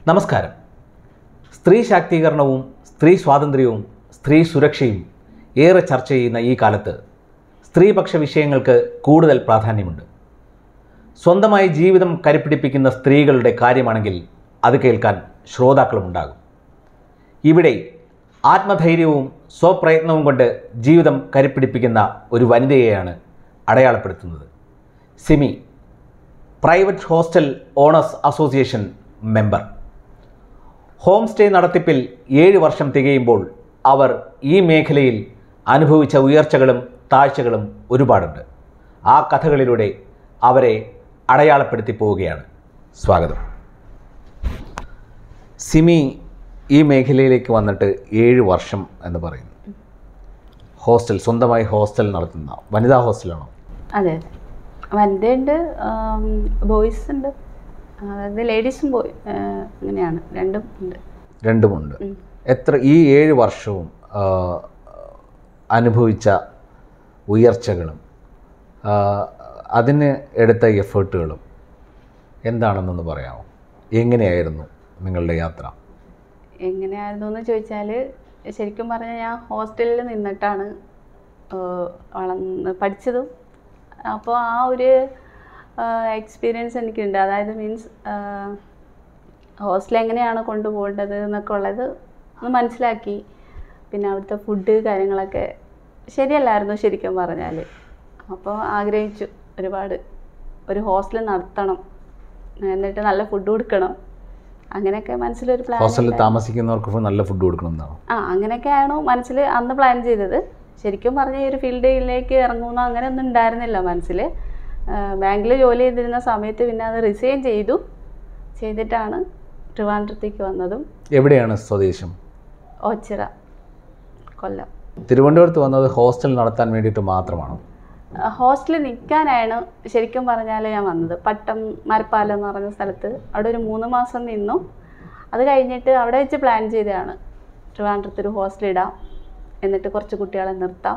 നമസ്കാരം സ്ത്രീ ശാക്തീകരണവും സ്ത്രീ സ്വാതന്ത്ര്യവും സ്ത്രീ സുരക്ഷയും ഏറെ ചർച്ച ചെയ്യുന്ന ഈ കാലത്ത് സ്ത്രീപക്ഷ വിഷയങ്ങൾക്ക് കൂടുതൽ പ്രാധാന്യമുണ്ട് സ്വന്തമായി ജീവിതം കരുപ്പിടിപ്പിക്കുന്ന സ്ത്രീകളുടെ കാര്യമാണെങ്കിൽ അത് കേൾക്കാൻ ശ്രോതാക്കളുമുണ്ടാകും ഇവിടെ ആത്മധൈര്യവും സ്വപ്രയത്നവും കൊണ്ട് ജീവിതം കരുപ്പിടിപ്പിക്കുന്ന ഒരു വനിതയെയാണ് അടയാളപ്പെടുത്തുന്നത് Simi private hostel owners association member home stay നടത്തിപ്പിൽ ഏഴ് വർഷം തികയുമ്പോൾ അവർ ഈ മേഖലയിൽ അനുഭവിച്ച ഉയർച്ചകളും താഴ്ചകളും ഒരുപാടുണ്ട് ആ കഥകളിലൂടെ അവരെ അടയാളപ്പെടുത്തി പോവുകയാണ് സ്വാഗതം സിമി ഈ മേഖലയിലേക്ക് വന്നിട്ട് ഏഴ് വർഷം എന്ന് പറയുന്നു ഹോസ്റ്റൽ സ്വന്തമായി ഹോസ്റ്റൽ നടത്തുന്ന വനിതാ ഹോസ്റ്റലാണോ അതെ അതെ വനിതയുണ്ട് ബോയ്സ് ഉണ്ട് അതായത് ലേഡീസും ബോയ് അങ്ങനെയാണ് രണ്ടും ഉണ്ട് രണ്ടുമുണ്ട് ഉം. എത്ര ഈ ഏഴ് വർഷവും ആ, അനുഭവിച്ച ഉയർച്ചകളും ആ, അതിന് എടുത്ത എഫേർട്ടുകളും എന്താണെന്നൊന്ന് പറയാമോ എങ്ങനെയായിരുന്നു നിങ്ങളുടെ യാത്ര എങ്ങനെയായിരുന്നു എന്ന് ചോദിച്ചാൽ ശരിക്കും പറഞ്ഞാൽ ഞാൻ ഹോസ്റ്റലിൽ നിന്നിട്ടാണ് ആഹ് വളർന്ന് പഠിച്ചതും അപ്പോൾ ആ ഒരു എക്സ്പീരിയൻസ് എനിക്കുണ്ട് അതായത് മീൻസ് ഹോസ്റ്റൽ എങ്ങനെയാണ് കൊണ്ടുപോകേണ്ടത് എന്നൊക്കെ ഉള്ളത് ഒന്ന് മനസ്സിലാക്കി പിന്നെ അവിടുത്തെ ഫുഡ് കാര്യങ്ങളൊക്കെ ശരിയല്ലായിരുന്നു ശരിക്കും പറഞ്ഞാൽ അപ്പോൾ ആഗ്രഹിച്ചു ഒരുപാട് ഒരു ഹോസ്റ്റൽ നടത്തണം എന്നിട്ട് നല്ല ഫുഡ് കൊടുക്കണം അങ്ങനെയൊക്കെ മനസ്സിലൊരു പ്ലാൻ ഹോസ്റ്റലിൽ താമസിക്കുന്നവർക്ക് നല്ല ഫുഡ് കൊടുക്കണം എന്നാണ് ആ അങ്ങനെയൊക്കെയാണ് മനസ്സിൽ അന്ന് പ്ലാൻ ചെയ്തത് ശരിക്കും പറഞ്ഞ ഈ ഒരു ഫീൽഡിലേക്ക് ഇറങ്ങുമെന്ന് അങ്ങനെ ഒന്നും ഉണ്ടായിരുന്നില്ല മനസ്സിൽ ബാങ്കിൽ ജോലി ചെയ്തിരുന്ന സമയത്ത് പിന്നെ അത് റിസൈൻ ചെയ്തു ചെയ്തിട്ടാണ് ട്രിവാൻഡ്രത്തേക്ക് വന്നതും എവിടെയാണ് സ്വദേശം ഓച്ചിറ കൊല്ലം തിരുവനന്തപുരത്ത് വന്നത് ഹോസ്റ്റൽ നടത്താൻ വേണ്ടിയിട്ട് മാത്രമാണ് ഹോസ്റ്റലിൽ നിൽക്കാനാണ് ശരിക്കും പറഞ്ഞാൽ ഞാൻ വന്നത് പട്ടം മരപ്പാലം എന്ന് പറഞ്ഞ സ്ഥലത്ത് അവിടെ ഒരു മൂന്ന് മാസം നിന്നു അത് കഴിഞ്ഞിട്ട് അവിടെ വെച്ച് പ്ലാൻ ചെയ്തതാണ് ട്രിവാൻഡ്രത്ത് ഒരു ഹോസ്റ്റൽ ഇടാം എന്നിട്ട് കുറച്ച് കുട്ടികളെ നിർത്താം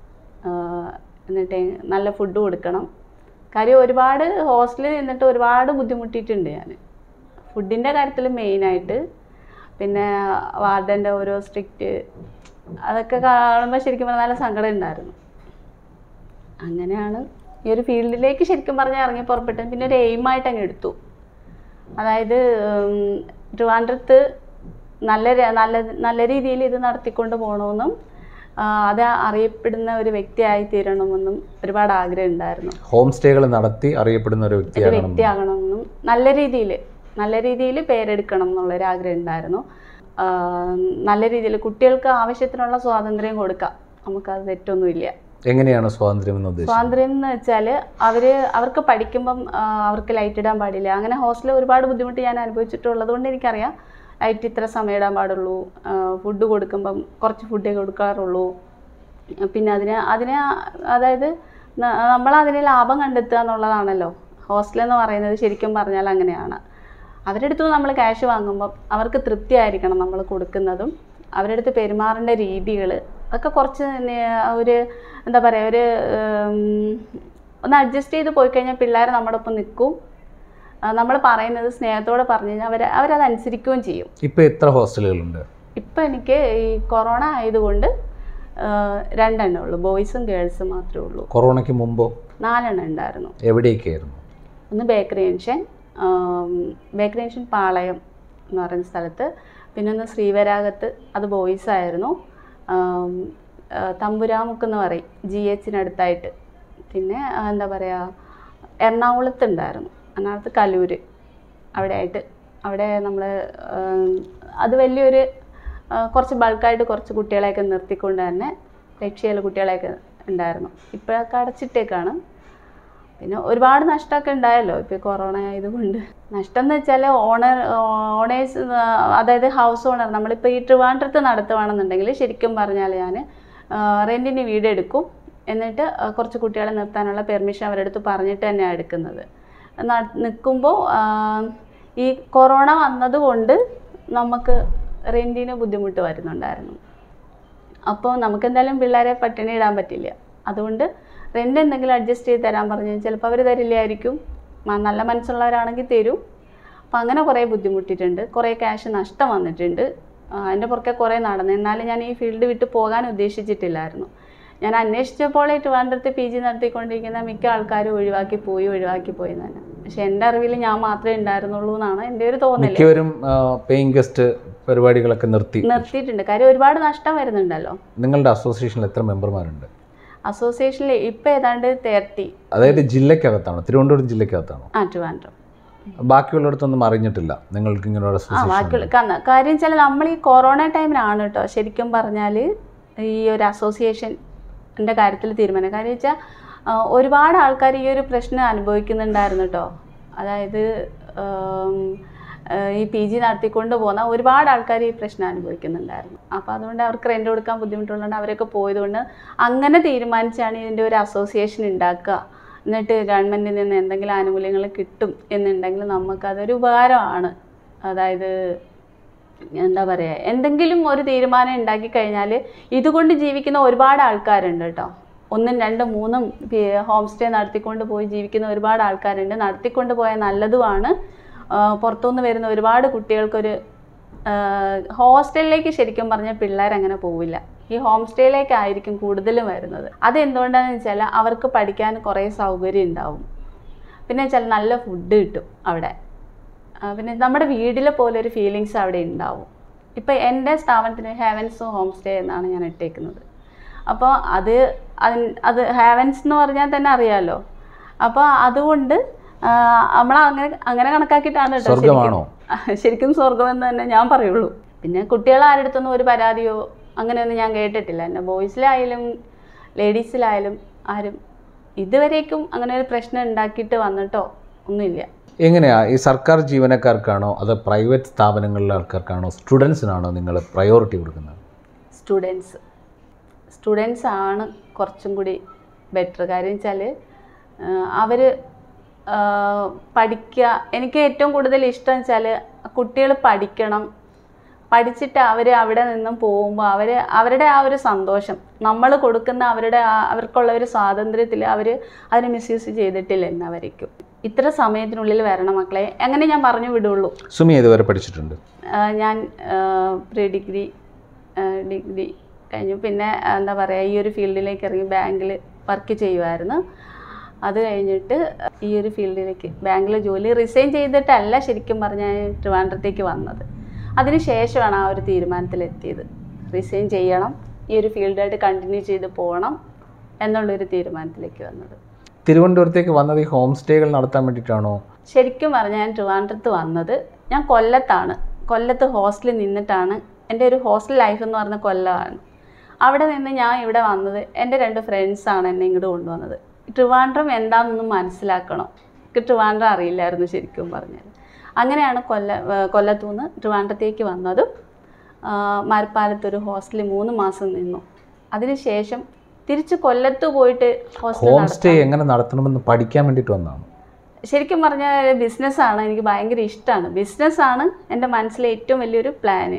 ആഹ് എന്നിട്ട് നല്ല ഫുഡ് കൊടുക്കണം കാര്യം ഒരുപാട് ഹോസ്റ്റലിൽ നിന്നിട്ട് ഒരുപാട് ബുദ്ധിമുട്ടിയിട്ടുണ്ട് ഞാൻ ഫുഡിൻ്റെ കാര്യത്തിൽ മെയിനായിട്ട് പിന്നെ വാർഡൻ്റെ ഓരോ സ്ട്രിക്റ്റ് അതൊക്കെ കാണുമ്പോൾ ശരിക്കും പറഞ്ഞാൽ നല്ല സങ്കടം ഉണ്ടായിരുന്നു അങ്ങനെയാണ് ഈ ഒരു ഫീൽഡിലേക്ക് ശരിക്കും പറഞ്ഞാൽ ഇറങ്ങി പുറപ്പെട്ടത് പിന്നെ ഒരു എയിമായിട്ട് അങ്ങ് എടുത്തു അതായത് ഉം, ട്രിവാൻഡ്രത്ത് നല്ല ര- നല്ല നല്ല രീതിയിൽ ഇത് നടത്തിക്കൊണ്ട് പോകണമെന്നും ആ, അത് അറിയപ്പെടുന്ന ഒരു വ്യക്തിയായി തീരണമെന്നും ഒരുപാട് ആഗ്രഹം ഉണ്ടായിരുന്നു ഹോം സ്റ്റേകൾ നടത്തി അറിയപ്പെടുന്ന ഒരു ഒരു വ്യക്തിയാകണം വ്യക്തിയാകണമെന്നും നല്ല രീതിയിൽ നല്ല രീതിയിൽ പേരെടുക്കണം എന്നുള്ളൊരു ആഗ്രഹം ഉണ്ടായിരുന്നു ആ, നല്ല രീതിയിൽ കുട്ടികൾക്ക് ആവശ്യത്തിനുള്ള സ്വാതന്ത്ര്യം കൊടുക്കാം നമുക്കത് തെറ്റൊന്നുമില്ല എങ്ങനെയാണ് സ്വാതന്ത്ര്യം എന്ന് ഉദ്ദേശിച്ചത് സ്വാതന്ത്ര്യം എന്ന് വെച്ചാൽ അവർ അവർക്ക് പഠിക്കുമ്പം ആ, അവർക്ക് ലൈറ്റ് ഇടാൻ പാടില്ല അങ്ങനെ ഹോസ്റ്റലിൽ ഒരുപാട് ബുദ്ധിമുട്ട് ഞാൻ അനുഭവിച്ചിട്ടുള്ളത് കൊണ്ട് എനിക്കറിയാം ലൈറ്റ് ഇത്ര സമയം ഇടാൻ പാടുള്ളൂ ഫുഡ് കൊടുക്കുമ്പം കുറച്ച് ഫുഡേ കൊടുക്കാറുള്ളൂ പിന്നെ അതിന് അതിനെ അതായത് ന- നമ്മൾ അതിന് ലാഭം കണ്ടെത്തുക എന്നുള്ളതാണല്ലോ ഹോസ്റ്റൽ എന്ന് പറയുന്നത് ശരിക്കും പറഞ്ഞാൽ അങ്ങനെയാണ് അവരുടെ അടുത്ത് നമ്മൾ ക്യാഷ് വാങ്ങുമ്പം അവർക്ക് തൃപ്തിയായിരിക്കണം നമ്മൾ കൊടുക്കുന്നതും അവരുടെ അടുത്ത് പെരുമാറേണ്ട രീതികൾ അതൊക്കെ കുറച്ച് നെ- ഒരു എന്താ പറയുക ഒരു ഉം, ഒന്ന് അഡ്ജസ്റ്റ് ചെയ്ത് പോയി കഴിഞ്ഞാൽ പിള്ളേർ നമ്മുടെ ഒപ്പം നിൽക്കും നമ്മൾ പറയുന്നത് സ്നേഹത്തോടെ പറഞ്ഞു കഴിഞ്ഞാൽ അവർ അവരത് അനുസരിക്കുകയും ചെയ്യും ഇപ്പോൾ എത്ര ഹോസ്റ്റലുകളുണ്ട് ഇപ്പം എനിക്ക് ഈ കൊറോണ ആയതുകൊണ്ട് ആ, രണ്ടെണ്ണേ ഉള്ളൂ ബോയ്സും ഗേൾസും മാത്രമേ ഉള്ളൂ കൊറോണയ്ക്ക് മുമ്പോ നാലെണ്ണം ഉണ്ടായിരുന്നു എവിടെയൊക്കെയായിരുന്നു ഒന്ന് bakery junction bakery junction Palayam എന്ന് പറയുന്ന സ്ഥലത്ത് പിന്നെ ഒന്ന് ശ്രീവരാഗത്ത് അത് ബോയ്സ് ആയിരുന്നു ആം, ആ, തമ്പുരാമുക്ക് എന്ന് പറയും ജി എച്ചിനടുത്തായിട്ട് പിന്നെ ആ, എന്താ പറയുക എറണാകുളത്ത് ഉണ്ടായിരുന്നു എറണാകുളത്ത് കലൂര് അവിടെ ആയിട്ട് അവിടെ നമ്മൾ അത് വലിയൊരു ആ, കുറച്ച് ബൾക്കായിട്ട് കുറച്ച് കുട്ടികളെയൊക്കെ നിർത്തിക്കൊണ്ട് തന്നെ രക്ഷയുള്ള കുട്ടികളെയൊക്കെ ഉണ്ടായിരുന്നു ഇപ്പോഴൊക്കെ അടച്ചിട്ടേക്കാണ് പിന്നെ ഒരുപാട് നഷ്ടമൊക്കെ ഉണ്ടായല്ലോ ഇപ്പോൾ കൊറോണ ആയതുകൊണ്ട് നഷ്ടം എന്ന് വെച്ചാൽ ഓണർ ഓണേഴ്സ് അതായത് ഹൗസ് ഓണർ നമ്മളിപ്പോൾ ഈ ട്രിവാൻഡ്രത്ത് നടത്തുവാണെന്നുണ്ടെങ്കിൽ ശരിക്കും പറഞ്ഞാൽ ഞാൻ റെൻറ്റിന് വീട് എടുക്കും എന്നിട്ട് ആ, കുറച്ച് കുട്ടികളെ നിർത്താനുള്ള പെർമിഷൻ അവരുടെ അടുത്ത് പറഞ്ഞിട്ട് തന്നെയാണ് എടുക്കുന്നത് നിൽക്കുമ്പോൾ ഈ കൊറോണ വന്നതുകൊണ്ട് നമുക്ക് റെൻറ്റിന് ബുദ്ധിമുട്ട് വരുന്നുണ്ടായിരുന്നു അപ്പോൾ നമുക്ക് എന്തായാലും പിള്ളേരെ പട്ടിണി ഇടാൻ പറ്റില്ല അതുകൊണ്ട് റെൻ്റ് എന്തെങ്കിലും അഡ്ജസ്റ്റ് ചെയ്ത് തരാൻ പറഞ്ഞു ചിലപ്പോൾ അവർ തരില്ലായിരിക്കും മ- നല്ല മനസ്സുള്ളവരാണെങ്കിൽ തരും അപ്പം അങ്ങനെ കുറേ ബുദ്ധിമുട്ടിയിട്ടുണ്ട് കുറേ ക്യാഷ് നഷ്ടം വന്നിട്ടുണ്ട് ആ, അതിൻ്റെ പുറകെ കുറേ നടന്നു എന്നാലും ഞാൻ ഈ ഫീൽഡ് വിട്ട് പോകാൻ ഉദ്ദേശിച്ചിട്ടില്ലായിരുന്നു ഞാൻ അന്വേഷിച്ചപ്പോൾ ഈ ട്രിവാൻഡ്രത്ത് പി ജി നടത്തിക്കൊണ്ടിരിക്കുന്ന മിക്ക ആൾക്കാരും ഒഴിവാക്കി പോയി ഒഴിവാക്കി പോയി എന്ന് തന്നെ പക്ഷെ എൻ്റെ അറിവിൽ ഞാൻ മാത്രമേ ഉണ്ടായിരുന്നുള്ളൂ എന്നാണ് എൻ്റെ ഒരു തോന്നല് മിക്കവരും പേയിങ് ഗസ്റ്റ് പരിപാടികളൊക്കെ നിർത്തി നിർത്തിയിട്ടുണ്ട് കാര്യം ഒരുപാട് നഷ്ടം വരുന്നുണ്ടല്ലോ നിങ്ങളുടെ അസോസിയേഷനിൽ എത്ര മെമ്പർമാരുണ്ട് അസോസിയേഷനിൽ ഇപ്പം ഏതാണ്ട് തേർട്ടി അതായത് ജില്ലക്കകത്താണോ തിരുവനന്തപുരം ജില്ലക്കകത്താണോ ആ ട്രിവാൻഡ്രം ബാക്കിയുള്ളിടത്തൊന്നും അറിഞ്ഞിട്ടില്ല നിങ്ങൾക്ക് ഇങ്ങനെ ഒരു ആ അസോസിയേഷൻ ബാക്കിയുള്ള കാരണം കാര്യം വെച്ചാൽ നമ്മൾ ഈ കൊറോണ ടൈമിലാണ് കേട്ടോ ശരിക്കും പറഞ്ഞാൽ ഈ ഒരു അസോസിയേഷൻ്റെ കാര്യത്തിൽ തീരുമാനം കാര്യം വെച്ചാൽ ഒരുപാട് ആൾക്കാർ ഈ ഒരു പ്രശ്നം അനുഭവിക്കുന്നുണ്ടായിരുന്നു കേട്ടോ അതായത് ആം, ആ, ഈ പി ജി നടത്തിക്കൊണ്ട് പോകുന്ന ഒരുപാട് ആൾക്കാർ ഈ പ്രശ്നം അനുഭവിക്കുന്നുണ്ടായിരുന്നു അപ്പോൾ അതുകൊണ്ട് അവർക്ക് റെൻ്റ് കൊടുക്കാൻ ബുദ്ധിമുട്ടുള്ളതുകൊണ്ട് അവരൊക്കെ പോയതുകൊണ്ട് അങ്ങനെ തീരുമാനിച്ചാണ് ഇതിൻ്റെ ഒരു അസോസിയേഷൻ ഉണ്ടാക്കുക എന്നിട്ട് ഗവൺമെൻറ്റിൽ നിന്ന് എന്തെങ്കിലും ആനുകൂല്യങ്ങൾ കിട്ടും എന്നുണ്ടെങ്കിൽ നമുക്കതൊരു ഉപകാരമാണ് അതായത് എന്താ പറയുക എന്തെങ്കിലും ഒരു തീരുമാനം ഉണ്ടാക്കി കഴിഞ്ഞാൽ ഇതുകൊണ്ട് ജീവിക്കുന്ന ഒരുപാട് ആൾക്കാരുണ്ട് കേട്ടോ ഒന്നും രണ്ടും മൂന്നും ഹോം സ്റ്റേ നടത്തിക്കൊണ്ട് പോയി ജീവിക്കുന്ന ഒരുപാട് ആൾക്കാരുണ്ട് നടത്തിക്കൊണ്ട് പോയാൽ നല്ലതുമാണ് ആ, പുറത്തുനിന്ന് വരുന്ന ഒരുപാട് കുട്ടികൾക്കൊരു ഹോസ്റ്റലിലേക്ക് ശരിക്കും പറഞ്ഞാൽ പിള്ളേർ അങ്ങനെ പോവില്ല ഈ ഹോം സ്റ്റേയിലേക്കായിരിക്കും കൂടുതലും വരുന്നത് അതെന്തുകൊണ്ടാണെന്ന് വെച്ചാൽ അവർക്ക് പഠിക്കാൻ കുറേ സൗകര്യം ഉണ്ടാവും പിന്നെ വെച്ചാൽ നല്ല ഫുഡ് കിട്ടും അവിടെ ആ, പിന്നെ നമ്മുടെ വീട്ടിലെ പോലെ ഒരു ഫീലിങ്സ് അവിടെ ഉണ്ടാവും ഇപ്പം എൻ്റെ സ്ഥാപനത്തിന് ഹെവൻസ് ഹോം സ്റ്റേ എന്നാണ് ഞാൻ ഇട്ടേക്കുന്നത് അപ്പോൾ അത് അതിന് അത് ഹെവൻസ് എന്ന് പറഞ്ഞാൽ തന്നെ അറിയാമല്ലോ അപ്പോൾ അതുകൊണ്ട് നമ്മൾ അങ്ങനെ അങ്ങനെ കണക്കാക്കിയിട്ടാണ് കേട്ടോ ശരിക്കും. സ്വർഗമാണോ? ശരിക്കും സ്വർഗമെന്ന് തന്നെ ഞാൻ പറയുള്ളൂ പിന്നെ കുട്ടികൾ ആരുടെ അടുത്തൊന്നും ഒരു പരാതിയോ അങ്ങനെയൊന്നും ഞാൻ കേട്ടിട്ടില്ല എന്നെ ബോയ്സിലായാലും ലേഡീസിലായാലും ആരും ഇതുവരേക്കും അങ്ങനെ ഒരു പ്രശ്നം ഉണ്ടാക്കിയിട്ട് വന്നിട്ടോ ഒന്നുമില്ല എങ്ങനെയാ ഈ സർക്കാർ ജീവനക്കാർക്കാണോ അതോ പ്രൈവറ്റ് സ്ഥാപനങ്ങളിലെ ആൾക്കാർക്കാണോ സ്റ്റുഡൻസിനാണോ നിങ്ങൾ പ്രയോറിറ്റി കൊടുക്കുന്നത് സ്റ്റുഡൻസ് സ്റ്റുഡൻസ് ആണ് കുറച്ചും കൂടി ബെറ്റർ കാര്യം വെച്ചാൽ അവർ പഠിക്കുക എനിക്ക് ഏറ്റവും കൂടുതൽ ഇഷ്ടം വെച്ചാൽ കുട്ടികൾ പഠിക്കണം പഠിച്ചിട്ട് അവർ അവിടെ നിന്നും പോകുമ്പോൾ അവർ അവരുടെ ആ ഒരു സന്തോഷം നമ്മൾ കൊടുക്കുന്ന അവരുടെ ആ- അവർക്കുള്ള ഒരു സ്വാതന്ത്ര്യത്തിൽ അവർ അതിനെ മിസ്യൂസ് ചെയ്തിട്ടില്ല എന്നവരേക്കും ഇത്ര സമയത്തിനുള്ളിൽ വരണം മക്കളെ അങ്ങനെ ഞാൻ പറഞ്ഞു വിടുള്ളൂ സുമി ഇതുവരെ പഠിച്ചിട്ടുണ്ട് ആ, ഞാൻ പ്രീ ഡിഗ്രി ഡിഗ്രി കഴിഞ്ഞു പിന്നെ ആ, എന്താ പറയുക ഈ ഒരു ഫീൽഡിലേക്ക് ഇറങ്ങി ബാങ്കിൽ വർക്ക് ചെയ്യുമായിരുന്നു അത് കഴിഞ്ഞിട്ട് ഈ ഒരു ഫീൽഡിലേക്ക് ബാങ്കിൽ ജോലി റിസൈൻ ചെയ്തിട്ടല്ല ശരിക്കും പറഞ്ഞാൽ ഞാൻ ട്രിവാൻഡ്രത്തേക്ക് വന്നത് അതിന് ശേഷമാണ് ആ ഒരു തീരുമാനത്തിലെത്തിയത് റിസൈൻ ചെയ്യണം ഈ ഒരു ഫീൽഡായിട്ട് കണ്ടിന്യൂ ചെയ്ത് പോകണം എന്നുള്ളൊരു തീരുമാനത്തിലേക്ക് വന്നത് തിരുവനന്തപുരത്തേക്ക് വന്നത് ഈ ഹോം സ്റ്റേകൾ നടത്താൻ വേണ്ടിയിട്ടാണോ ശരിക്കും പറഞ്ഞാൽ ഞാൻ ട്രിവാൻഡ്രത്ത് വന്നത് ഞാൻ കൊല്ലത്താണ് കൊല്ലത്ത് ഹോസ്റ്റലിൽ നിന്നിട്ടാണ് എൻ്റെ ഒരു ഹോസ്റ്റൽ ലൈഫ് എന്ന് പറഞ്ഞ കൊല്ലമാണ് അവിടെ നിന്ന് ഞാൻ ഇവിടെ വന്നത് എൻ്റെ രണ്ട് ഫ്രണ്ട്സാണ് എന്നെ ഇങ്ങോട്ട് കൊണ്ടുവന്നത് ട്രിവാൻഡ്രം എന്താണെന്നൊന്നും മനസ്സിലാക്കണം എനിക്ക് ട്രിവാൻഡ്രം അറിയില്ലായിരുന്നു ശരിക്കും പറഞ്ഞാൽ അങ്ങനെയാണ് കൊല്ല ഏർ കൊല്ലത്തു നിന്ന് ട്രിവാൻഡ്രത്തേക്ക് വന്നതും ആ, മരപ്പാലത്ത് ഒരു ഹോസ്റ്റലിൽ മൂന്ന് മാസം നിന്നു അതിനുശേഷം തിരിച്ച് കൊല്ലത്ത് പോയിട്ട് ഹോസ്റ്റൽ ഹോം സ്റ്റേ എങ്ങനെ നടത്തണമെന്ന് പഠിക്കാൻ വേണ്ടിയിട്ട് വന്നതാണ് ശരിക്കും പറഞ്ഞാൽ ബിസിനസ്സാണ് എനിക്ക് ഭയങ്കര ഇഷ്ടമാണ് ബിസിനസ്സാണ് എൻ്റെ മനസ്സിലെ ഏറ്റവും വലിയൊരു പ്ലാന്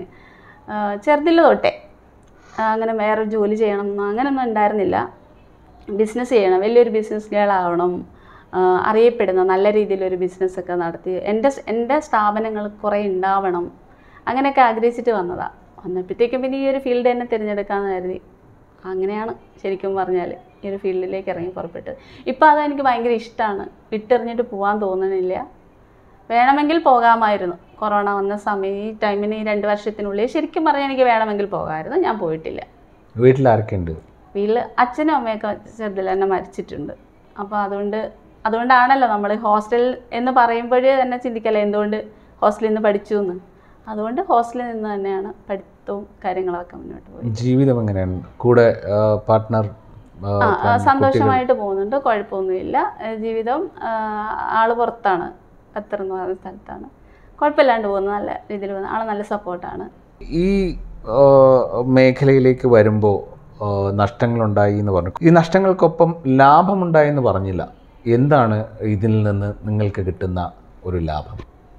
ചെറുതിൽ തൊട്ടേ ആ, അങ്ങനെ വേറെ ജോലി ചെയ്യണം എന്ന് അങ്ങനെയൊന്നും ഉണ്ടായിരുന്നില്ല ബിസിനസ് ചെയ്യണം വലിയൊരു ബിസിനസ് ഗേളാവണം അറിയപ്പെടുന്ന നല്ല രീതിയിലൊരു ബിസിനസ്സൊക്കെ നടത്തി എൻ്റെ എൻ്റെ സ്ഥാപനങ്ങൾ കുറേ ഉണ്ടാവണം അങ്ങനെയൊക്കെ ആഗ്രഹിച്ചിട്ട് വന്നതാണ് വന്നപ്പോഴത്തേക്കും പിന്നെ ഈ ഒരു ഫീൽഡ് തന്നെ തിരഞ്ഞെടുക്കാമെന്ന് കരുതി അങ്ങനെയാണ് ശരിക്കും പറഞ്ഞാൽ ഈ ഒരു ഫീൽഡിലേക്ക് ഇറങ്ങി പുറപ്പെട്ടത് ഇപ്പോൾ അത് എനിക്ക് ഭയങ്കര ഇഷ്ടമാണ് വിട്ടെറിഞ്ഞിട്ട് പോകാൻ തോന്നണില്ല വേണമെങ്കിൽ പോകാമായിരുന്നു കൊറോണ വന്ന സമയം ഈ ടൈമിന് ഈ രണ്ട് വർഷത്തിനുള്ളിൽ ശരിക്കും പറഞ്ഞാൽ എനിക്ക് വേണമെങ്കിൽ പോകാമായിരുന്നു ഞാൻ പോയിട്ടില്ല വീട്ടിൽ ആരൊക്കെയുണ്ട് വീട്ടിൽ അച്ഛനും അമ്മയൊക്കെ ചെറുതിൽ തന്നെ മരിച്ചിട്ടുണ്ട് അപ്പോൾ അതുകൊണ്ട് അതുകൊണ്ടാണല്ലോ നമ്മൾ ഹോസ്റ്റൽ എന്ന് പറയുമ്പോഴേ തന്നെ ചിന്തിക്കല്ലേ എന്തുകൊണ്ട് ഹോസ്റ്റലിൽ നിന്ന് പഠിച്ചു എന്ന് അതുകൊണ്ട് ഹോസ്റ്റലിൽ നിന്ന് തന്നെയാണ് പഠിത്തവും കാര്യങ്ങളൊക്കെ മുന്നോട്ട് പോയി ജീവിതം എങ്ങനെയാണ് കൂടെ പാർട്ട്ണർ ആ ആ, സന്തോഷമായിട്ട് പോകുന്നുണ്ട് കുഴപ്പമൊന്നുമില്ല ഏ, ജീവിതം ആ, ആള് പുറത്താണ് ഖത്തർ എന്ന് പറയുന്ന സ്ഥലത്താണ് കുഴപ്പമില്ലാണ്ട് പോകുന്നു നല്ല രീതിയിൽ പോകുന്നു ആൾ നല്ല സപ്പോർട്ടാണ് ഈ ആ, മേഖലയിലേക്ക് വരുമ്പോൾ നഷ്ടങ്ങളുണ്ടായി എന്ന് പറഞ്ഞു ഈ നഷ്ടങ്ങൾക്കൊപ്പം ലാഭമുണ്ടായി എന്ന് പറഞ്ഞില്ല എന്താണ് ഇതിൽ നിന്ന് നിങ്ങൾക്ക് കിട്ടുന്ന ഒരു ലാഭം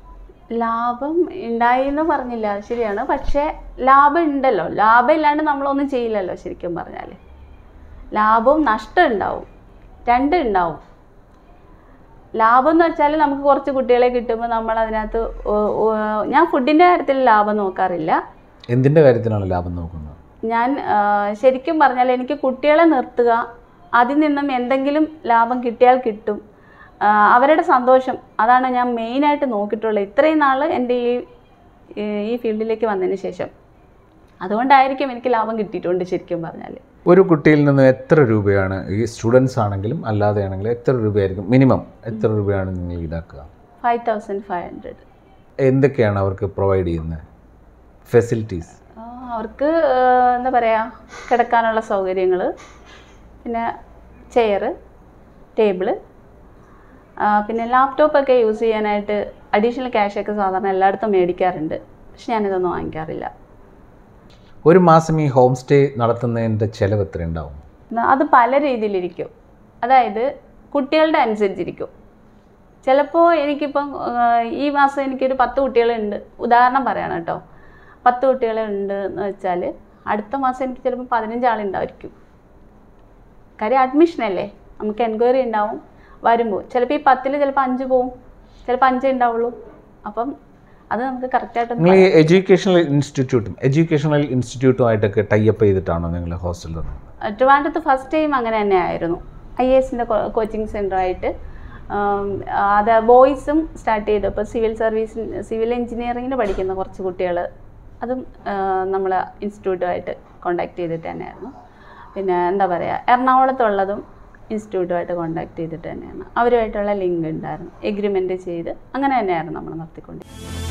ലാഭം ഉണ്ടായി എന്ന് പറഞ്ഞില്ല അത് ശരിയാണ് പക്ഷേ ലാഭം ഉണ്ടല്ലോ ലാഭം ഇല്ലാണ്ട് നമ്മളൊന്നും ചെയ്യില്ലല്ലോ ശരിക്കും പറഞ്ഞാൽ ലാഭവും നഷ്ടം ഉണ്ടാവും രണ്ടും ഉണ്ടാവും ലാഭം എന്ന് വെച്ചാൽ നമുക്ക് കുറച്ച് കുട്ടികളെ കിട്ടുമ്പോൾ നമ്മൾ അതിനകത്ത് ഓ- ഓ- ഞാൻ ഫുഡിൻ്റെ കാര്യത്തിൽ ലാഭം നോക്കാറില്ല എന്തിൻ്റെ കാര്യത്തിനാണ് ലാഭം നോക്കുന്നത് ഞാൻ ആ, ശരിക്കും പറഞ്ഞാൽ എനിക്ക് കുട്ടികളെ നിർത്തുക അതിൽ നിന്നും എന്തെങ്കിലും ലാഭം കിട്ടിയാൽ കിട്ടും ആ, അവരുടെ സന്തോഷം അതാണ് ഞാൻ മെയിനായിട്ട് നോക്കിയിട്ടുള്ളത് ഇത്രയും നാൾ എൻ്റെ ഈ ഈ ഫീൽഡിലേക്ക് വന്നതിന് ശേഷം അതുകൊണ്ടായിരിക്കും എനിക്ക് ലാഭം കിട്ടിയിട്ടുണ്ട് ശരിക്കും പറഞ്ഞാൽ ഒരു കുട്ടിയിൽ നിന്ന് എത്ര രൂപയാണ് ഈ സ്റ്റുഡൻസ് ആണെങ്കിലും അല്ലാതെ ആണെങ്കിലും എത്ര രൂപയായിരിക്കും മിനിമം എത്ര രൂപയാണ് നിങ്ങൾ ഈടാക്കുക ഫൈവ് തൗസൻഡ് ഫൈവ് ഹൺഡ്രഡ് എന്തൊക്കെയാണ് അവർക്ക് പ്രൊവൈഡ് ചെയ്യുന്നത് ഫെസിലിറ്റീസ് അവർക്ക് ആ, എന്താ പറയുക കിടക്കാനുള്ള സൗകര്യങ്ങൾ പിന്നെ ചെയറ് ടേബിള് പിന്നെ ലാപ്ടോപ്പൊക്കെ യൂസ് ചെയ്യാനായിട്ട് അഡീഷണൽ ക്യാഷൊക്കെ സാധാരണ എല്ലായിടത്തും മേടിക്കാറുണ്ട് പക്ഷെ ഞാനിതൊന്നും വാങ്ങിക്കാറില്ല ഒരു മാസം ഈ ഹോം സ്റ്റേ നടത്തുന്നതിൻ്റെ ചിലവ് എത്ര ഉണ്ടാവും ന- അത് പല രീതിയിലിരിക്കും അതായത് കുട്ടികളുടെ അനുസരിച്ചിരിക്കും ചിലപ്പോൾ എനിക്കിപ്പം ആ, ഈ മാസം എനിക്കൊരു പത്ത് കുട്ടികളുണ്ട് ഉദാഹരണം പറയണം കേട്ടോ പത്ത് കുട്ടികളുണ്ട് എന്ന് വെച്ചാൽ അടുത്ത മാസം എനിക്ക് ചിലപ്പോൾ പതിനഞ്ച് ആളുണ്ടായിരിക്കും കാര്യം അഡ്മിഷനല്ലേ നമുക്ക് എൻക്വയറി ഉണ്ടാവും വരുമ്പോൾ ചിലപ്പോൾ ഈ പത്തിൽ ചിലപ്പോൾ അഞ്ച് പോവും ചിലപ്പോൾ അഞ്ചേ ഉണ്ടാവുള്ളൂ അപ്പം അത് നമുക്ക് കറക്റ്റായിട്ടൊന്ന് നിങ്ങൾ ഈ എഡ്യൂക്കേഷണൽ ഇൻസ്റ്റിറ്റ്യൂട്ടും എഡ്യൂക്കേഷണൽ ഇൻസ്റ്റിറ്റ്യൂട്ടുമായിട്ടൊക്കെ ടൈപ്പ് ചെയ്തിട്ടാണോ നിങ്ങൾ ഹോസ്റ്റലിൽ ട്രിവാൻഡ്രത്ത് ഫസ്റ്റ് ടൈം അങ്ങനെ തന്നെ ആയിരുന്നു ഐ എസിൻ്റെ കോച്ചിങ് സെൻ്ററായിട്ട് അത് ബോയ്സും സ്റ്റാർട്ട് ചെയ്തു ഇപ്പോൾ സിവിൽ സർവീസ് സിവിൽ എഞ്ചിനീയറിങ്ങിന് പഠിക്കുന്ന കുറച്ച് കുട്ടികൾ അതും നമ്മൾ ഇൻസ്റ്റിറ്റ്യൂട്ടുമായിട്ട് കോണ്ടാക്ട് ചെയ്തിട്ട് തന്നെയായിരുന്നു പിന്നെ എന്താ പറയുക എറണാകുളത്തുള്ളതും ഇൻസ്റ്റിറ്റ്യൂട്ടുമായിട്ട് കോണ്ടാക്ട് ചെയ്തിട്ട് തന്നെയാണ് അവരുമായിട്ടുള്ള ലിങ്ക് ഉണ്ടായിരുന്നു എഗ്രിമെൻറ്റ് ചെയ്ത് അങ്ങനെ തന്നെയായിരുന്നു നമ്മൾ നടത്തിക്കൊണ്ട്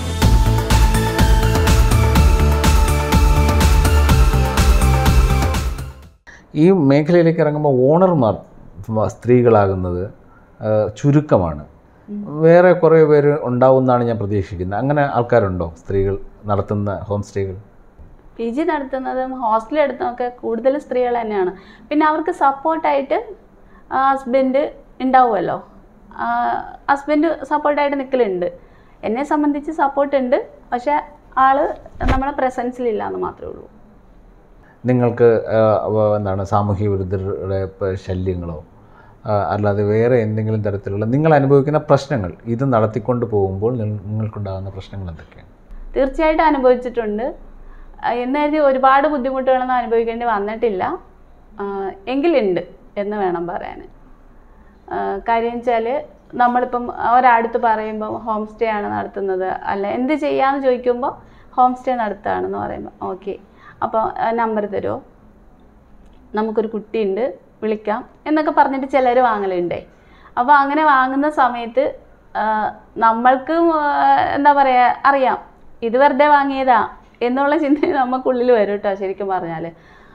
ഈ മേഖലയിലേക്ക് ഇറങ്ങുമ്പോൾ ഓണർമാർ സ്ത്രീകളാകുന്നത് ആ, ചുരുക്കമാണ് വേറെ കുറേ പേര് ഉണ്ടാവുമെന്നാണ് ഞാൻ പ്രതീക്ഷിക്കുന്നത് അങ്ങനെ ആൾക്കാരുണ്ടോ സ്ത്രീകൾ നടത്തുന്ന ഹോം സ്റ്റേകൾ പി ജി നടത്തുന്നതും ഹോസ്റ്റൽ എടുത്തതൊക്കെ കൂടുതൽ സ്ത്രീകൾ തന്നെയാണ് പിന്നെ അവർക്ക് സപ്പോർട്ടായിട്ട് ഹസ്ബൻഡ് ഉണ്ടാവുമല്ലോ ഹസ്ബൻഡ് സപ്പോർട്ടായിട്ട് നിൽക്കലുണ്ട് എന്നെ സംബന്ധിച്ച് സപ്പോർട്ട് ഉണ്ട് പക്ഷേ ആള് നമ്മളെ പ്രസൻസിലില്ല എന്ന് മാത്രമേ ഉള്ളൂ നിങ്ങൾക്ക് ആ, അവ- എന്താണ് സാമൂഹ്യ വിരുദ്ധരുടെ പ- ശല്യങ്ങളോ ആ, അല്ലാതെ വേറെ എന്തെങ്കിലും തരത്തിലുള്ള നിങ്ങൾ അനുഭവിക്കുന്ന പ്രശ്നങ്ങൾ ഇത് നടത്തിക്കൊണ്ട് പോകുമ്പോൾ നിങ്ങൾ- നിങ്ങൾക്കുണ്ടാകുന്ന പ്രശ്നങ്ങൾ എന്തൊക്കെയാണ് തീർച്ചയായിട്ടും അനുഭവിച്ചിട്ടുണ്ട് ആ, എന്ന് കരുതി ഒരുപാട് ബുദ്ധിമുട്ടുകളൊന്നും അനുഭവിക്കേണ്ടി വന്നിട്ടില്ല ആ, എങ്കിലുണ്ട് എന്ന് വേണം പറയാൻ ആ, കാര്യം വെച്ചാൽ നമ്മളിപ്പം ഒരടുത്ത് പറയുമ്പോൾ ഹോം സ്റ്റേ ആണ് നടത്തുന്നത് അല്ല എന്ത് ചെയ്യാമെന്ന് ചോദിക്കുമ്പോൾ ഹോം സ്റ്റേ നടത്തുകയാണെന്ന് പറയുമ്പോൾ ഓക്കെ അപ്പോൾ നമ്പർ തരുമോ നമുക്കൊരു കുട്ടിയുണ്ട് വിളിക്കാം എന്നൊക്കെ പറഞ്ഞിട്ട് ചിലർ വാങ്ങലുണ്ടേ അപ്പോൾ അങ്ങനെ വാങ്ങുന്ന സമയത്ത് ആ, നമ്മൾക്കും ആ, എന്താ പറയുക അറിയാം ഇത് വെറുതെ വാങ്ങിയതാ എന്നുള്ള ചിന്ത നമുക്കുള്ളിൽ വരും കേട്ടോ ശരിക്കും പറഞ്ഞാൽ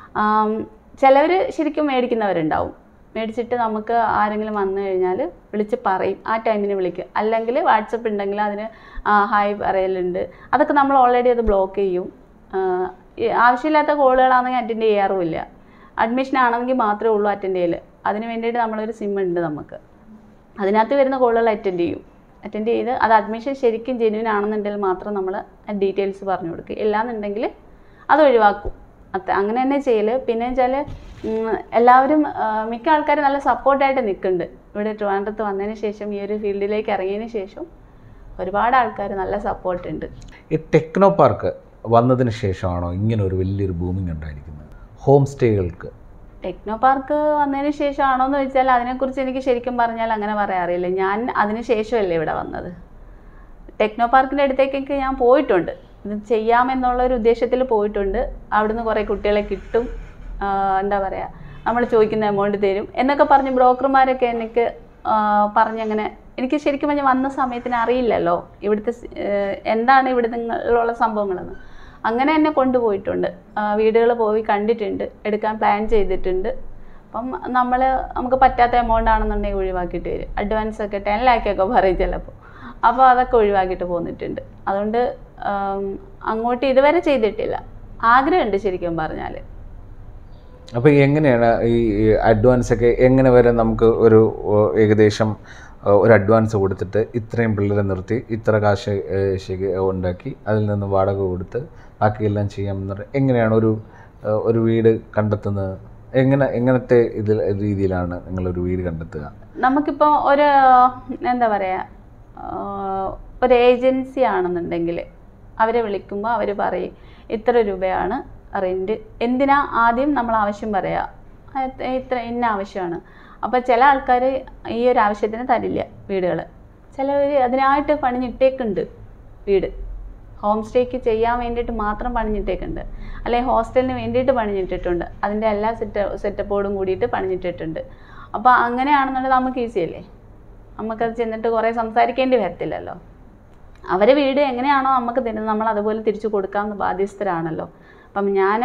ചിലവർ ശരിക്കും മേടിക്കുന്നവരുണ്ടാവും മേടിച്ചിട്ട് നമുക്ക് ആരെങ്കിലും വന്നു കഴിഞ്ഞാൽ വിളിച്ച് പറയും ആ ടൈമിന് വിളിക്കും അല്ലെങ്കിൽ വാട്സപ്പ് ഉണ്ടെങ്കിൽ അതിന് ആ, ഹായ് പറയലുണ്ട് അതൊക്കെ നമ്മൾ ഓൾറെഡി അത് ബ്ലോക്ക് ചെയ്യും ആ, ഈ ആവശ്യമില്ലാത്ത കോളുകളാണെങ്കിൽ അറ്റൻഡ് ചെയ്യാറുമില്ല അഡ്മിഷൻ ആണെങ്കിൽ മാത്രമേ ഉള്ളൂ അറ്റൻഡ് ചെയ്യൽ അതിന് വേണ്ടിയിട്ട് നമ്മളൊരു സിം ഉണ്ട് നമുക്ക് അതിനകത്ത് വരുന്ന കോളുകൾ അറ്റൻഡ് ചെയ്യും അറ്റൻഡ് ചെയ്ത് അത് അഡ്മിഷൻ ശരിക്കും ജെന്യൂൻ ആണെന്നുണ്ടെങ്കിൽ മാത്രം നമ്മൾ ഡീറ്റെയിൽസ് പറഞ്ഞു കൊടുക്കുക ഇല്ലാന്നുണ്ടെങ്കിൽ അത് ഒഴിവാക്കും അത് അങ്ങനെ തന്നെ ചെയ്യൽ പിന്നെ വെച്ചാൽ എല്ലാവരും ആ, മിക്ക ആൾക്കാരും നല്ല സപ്പോർട്ടായിട്ട് നിൽക്കുന്നുണ്ട് ഇവിടെ ട്രിവാൻഡ്രത്ത് വന്നതിന് ശേഷം ഈ ഒരു ഫീൽഡിലേക്ക് ഇറങ്ങിയതിന് ശേഷം ഒരുപാട് ആൾക്കാർ നല്ല സപ്പോർട്ട് ഉണ്ട് ഈ ടെക്നോ പാർക്ക് വന്നതിന് ശേഷമാണോ ഇങ്ങനെ ഒരു വലിയൊരു ബൂമിംഗ് ഉണ്ടായിരിക്കുന്നത് ഹോം സ്റ്റേകൾക്ക് ടെക്നോ പാർക്ക് വന്നതിന് ശേഷമാണോ എന്ന് വെച്ചാൽ അതിനെക്കുറിച്ച് എനിക്ക് ശരിക്കും പറഞ്ഞാൽ അങ്ങനെ പറയാറില്ല ഞാൻ അതിന് ശേഷമല്ലേ ഇവിടെ വന്നത് ടെക്നോ പാർക്കിൻ്റെ അടുത്തേക്കൊക്കെ ഞാൻ പോയിട്ടുണ്ട് ഇത് ചെയ്യാമെന്നുള്ള ഒരു ഉദ്ദേശത്തിൽ പോയിട്ടുണ്ട് അവിടുന്ന് കുറേ കുട്ടികളെ കിട്ടും ആഹ് എന്താ പറയുക നമ്മൾ ചോദിക്കുന്ന എമൗണ്ട് തരും എന്നൊക്കെ പറഞ്ഞ് ബ്രോക്കർമാരൊക്കെ എനിക്ക് ആഹ് പറഞ്ഞങ്ങനെ എനിക്ക് ശരിക്കും പറഞ്ഞാൽ വന്ന സമയത്തിന് അറിയില്ലല്ലോ ഇവിടുത്തെ സ്- ഏഹ് എന്താണ് ഇവിടെ നിങ്ങളുള്ള സംഭവങ്ങളെന്ന് അങ്ങനെ എന്നെ കൊണ്ടുപോയിട്ടുണ്ട് വീടുകൾ പോയി കണ്ടിട്ടുണ്ട് എടുക്കാൻ പ്ലാൻ ചെയ്തിട്ടുണ്ട് അപ്പം നമ്മൾ നമുക്ക് പറ്റാത്ത എമൗണ്ട് ആണെന്നുണ്ടെങ്കിൽ ഒഴിവാക്കിയിട്ട് വരും അഡ്വാൻസ് ഒക്കെ ടെൻ ലാക്കൊക്കെ പറയും ചിലപ്പോൾ അപ്പോൾ അതൊക്കെ ഒഴിവാക്കിയിട്ട് പോന്നിട്ടുണ്ട് അതുകൊണ്ട് ആം, അങ്ങോട്ട് ഇതുവരെ ചെയ്തിട്ടില്ല ആഗ്രഹമുണ്ട് ശരിക്കും പറഞ്ഞാൽ അപ്പോൾ എങ്ങനെയാണ് ഈ അഡ്വാൻസ് ഒക്കെ എങ്ങനെ വരെ നമുക്ക് ഒരു ഓ, ഏകദേശം ഓ, ഒരു അഡ്വാൻസ് കൊടുത്തിട്ട് ഇത്രയും പിള്ളേരെ നിർത്തി ഇത്ര കാശ് ഏ, ശേഖ- ഉണ്ടാക്കി അതിൽ നിന്ന് വാടക കൊടുത്ത് ബാക്കിയെല്ലാം ചെയ്യാമെന്ന് പറ- എങ്ങനെയാണ് ഒരു ഏ, ഒരു വീട് കണ്ടെത്തുന്നത് എങ്ങനെ എങ്ങനത്തെ ഇതിൽ രീതിയിലാണ് നിങ്ങളൊരു വീട് കണ്ടെത്തുക നമുക്കിപ്പോൾ ഒരു എന്താ പറയുക ഒരു ഏജൻസി ആണെന്നുണ്ടെങ്കിൽ അവരെ വിളിക്കുമ്പോൾ അവർ പറയും ഇത്ര രൂപയാണ് റെൻറ്റ് എന്തിനാ ആദ്യം നമ്മൾ ആവശ്യം പറയുക ആ, ഇത്ര- ഇത്ര ഇന്ന ആവശ്യമാണ് അപ്പോൾ ചില ആൾക്കാർ ഈ ഒരു ആവശ്യത്തിന് തരില്ല വീടുകൾ ചിലവർ അതിനായിട്ട് പണിഞ്ഞിട്ടേക്കുണ്ട് വീട് ഹോം സ്റ്റേക്ക് ചെയ്യാൻ വേണ്ടിയിട്ട് മാത്രം പണിഞ്ഞിട്ടേക്കുണ്ട് അല്ലെങ്കിൽ ഹോസ്റ്റലിന് വേണ്ടിയിട്ട് പണിഞ്ഞിട്ടിട്ടുണ്ട് അതിൻ്റെ എല്ലാ സെറ്റ് സെറ്റപ്പോടും കൂടിയിട്ട് പണിഞ്ഞിട്ടിട്ടുണ്ട് അപ്പോൾ അങ്ങനെയാണെന്നുണ്ടെങ്കിൽ നമുക്ക് ഈസി അല്ലേ നമുക്കത് ചെന്നിട്ട് കുറേ സംസാരിക്കേണ്ടി വരത്തില്ലല്ലോ അവരെ വീട് എങ്ങനെയാണോ നമുക്ക് തരുന്നത് നമ്മൾ അതുപോലെ തിരിച്ചു കൊടുക്കാമെന്ന് ബാധ്യസ്ഥരാണല്ലോ അപ്പം ഞാൻ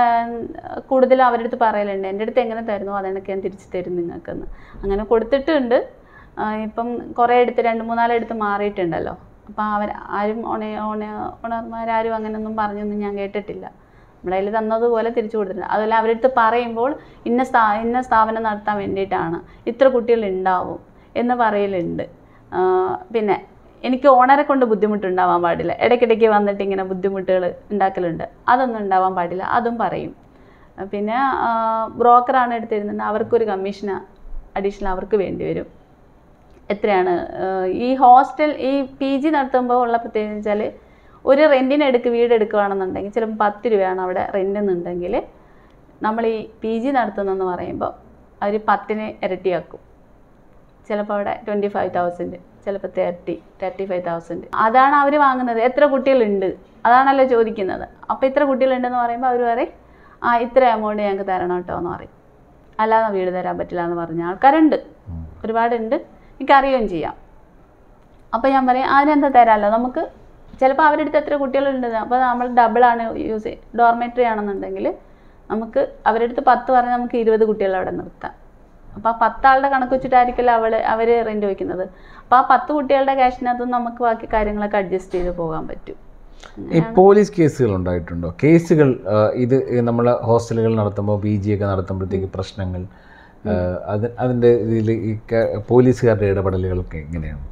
കൂടുതലും അവരുടെ അടുത്ത് പറയലുണ്ട് എൻ്റെ അടുത്ത് എങ്ങനെ തരുന്നു അതെനിക്ക് ഞാൻ തിരിച്ചു തരും നിങ്ങൾക്കെന്ന് അങ്ങനെ കൊടുത്തിട്ടുണ്ട് ആ, ഇപ്പം കുറേ എടുത്ത് രണ്ട് മൂന്നാലെടുത്ത് മാറിയിട്ടുണ്ടല്ലോ അപ്പം അവർ ആരും ഓണ ഓണ ഓണർമാരാരും അങ്ങനെയൊന്നും പറഞ്ഞൊന്നും ഞാൻ കേട്ടിട്ടില്ല നമ്മുടെ കയ്യിൽ തന്നതുപോലെ തിരിച്ചു കൊടുത്തിട്ടുണ്ട് അതുപോലെ അവരുടെ അടുത്ത് പറയുമ്പോൾ ഇന്ന സ്ഥാ ഇന്ന സ്ഥാപനം നടത്താൻ വേണ്ടിയിട്ടാണ് ഇത്ര കുട്ടികൾ ഉണ്ടാവും എന്ന് പറയലുണ്ട് ആ, പിന്നെ എനിക്ക് ഓണറെ കൊണ്ട് ബുദ്ധിമുട്ടുണ്ടാവാൻ പാടില്ല ഇടയ്ക്കിടയ്ക്ക് വന്നിട്ട് ഇങ്ങനെ ബുദ്ധിമുട്ടുകൾ ഉണ്ടാക്കലുണ്ട് അതൊന്നും ഉണ്ടാവാൻ പാടില്ല അതും പറയും ആ, പിന്നെ ബ്രോക്കറാണ് എടുത്തിരുന്നത് അവർക്കൊരു കമ്മീഷൻ അഡീഷണൽ അവർക്ക് വേണ്ടി വരും എത്രയാണ് ആഹ് ഈ ഹോസ്റ്റൽ ഈ പി ജി നടത്തുമ്പോൾ ഉള്ള പ്രത്യേകത വെച്ചാൽ ഒരു റെൻറ്റിന് എടുക്ക് വീട് എടുക്കുകയാണെന്നുണ്ടെങ്കിൽ ചിലപ്പോൾ പത്ത് രൂപയാണ് അവിടെ റെൻ്റ് എന്നുണ്ടെങ്കിൽ നമ്മൾ ഈ പി ജി നടത്തുന്നതെന്ന് പറയുമ്പോൾ അവർ പത്തിന് ഇരട്ടിയാക്കും ചിലപ്പോൾ അവിടെ ട്വൻറ്റി ഫൈവ് തൗസൻഡ് ചിലപ്പോൾ തേർട്ടി തേർട്ടി ഫൈവ് തൗസൻഡ് അതാണ് അവർ വാങ്ങുന്നത് എത്ര കുട്ടികളുണ്ട് അതാണല്ലോ ചോദിക്കുന്നത് അപ്പോൾ ഇത്ര കുട്ടികളുണ്ടെന്ന് പറയുമ്പോൾ അവർ പറയും ആ ഇത്ര എമൗണ്ട് ഞങ്ങൾക്ക് തരണം കേട്ടോ എന്ന് പറയും അല്ലാതെ വീട് തരാൻ പറ്റില്ല എന്ന് പറഞ്ഞ ആൾക്കാരുണ്ട് ഉം. ഒരുപാടുണ്ട് എനിക്കറിയുകയും ചെയ്യാം അപ്പോൾ ഞാൻ പറയും അതിനെന്താ തരാമല്ലോ നമുക്ക് ചിലപ്പോൾ അവരുടെ അടുത്ത് എത്ര കുട്ടികളുണ്ട് അപ്പോൾ നമ്മൾ ഡബിളാണ് യൂസ് ചെയ്യുക ഡോർമെറ്ററി ആണെന്നുണ്ടെങ്കിൽ നമുക്ക് അവരുടെ അടുത്ത് പത്ത് പറഞ്ഞാൽ നമുക്ക് ഇരുപത് കുട്ടികളെ അവിടെ നിർത്താം അപ്പോൾ ആ പത്താളുടെ കണക്ക് വെച്ചിട്ടായിരിക്കില്ല അവൾ അവർ റെൻറ്റ് വയ്ക്കുന്നത് അപ്പോൾ ആ പത്ത് കുട്ടികളുടെ ക്യാഷിനകത്ത് നമുക്ക് ബാക്കി കാര്യങ്ങളൊക്കെ അഡ്ജസ്റ്റ് ചെയ്ത് പോകാൻ പറ്റും ഈ പോലീസ് കേസുകൾ ഉണ്ടായിട്ടുണ്ടോ കേസുകൾ ആ, ഇത് നമ്മൾ ഹോസ്റ്റലുകൾ നടത്തുമ്പോൾ പി ജി ഒക്കെ നടത്തുമ്പോഴത്തേക്ക് പ്രശ്നങ്ങൾ ആ, അത് അതിൻ്റെ ഇതിൽ ഈ ക- പോലീസുകാരുടെ ഇടപെടലുകളൊക്കെ എങ്ങനെയാണ്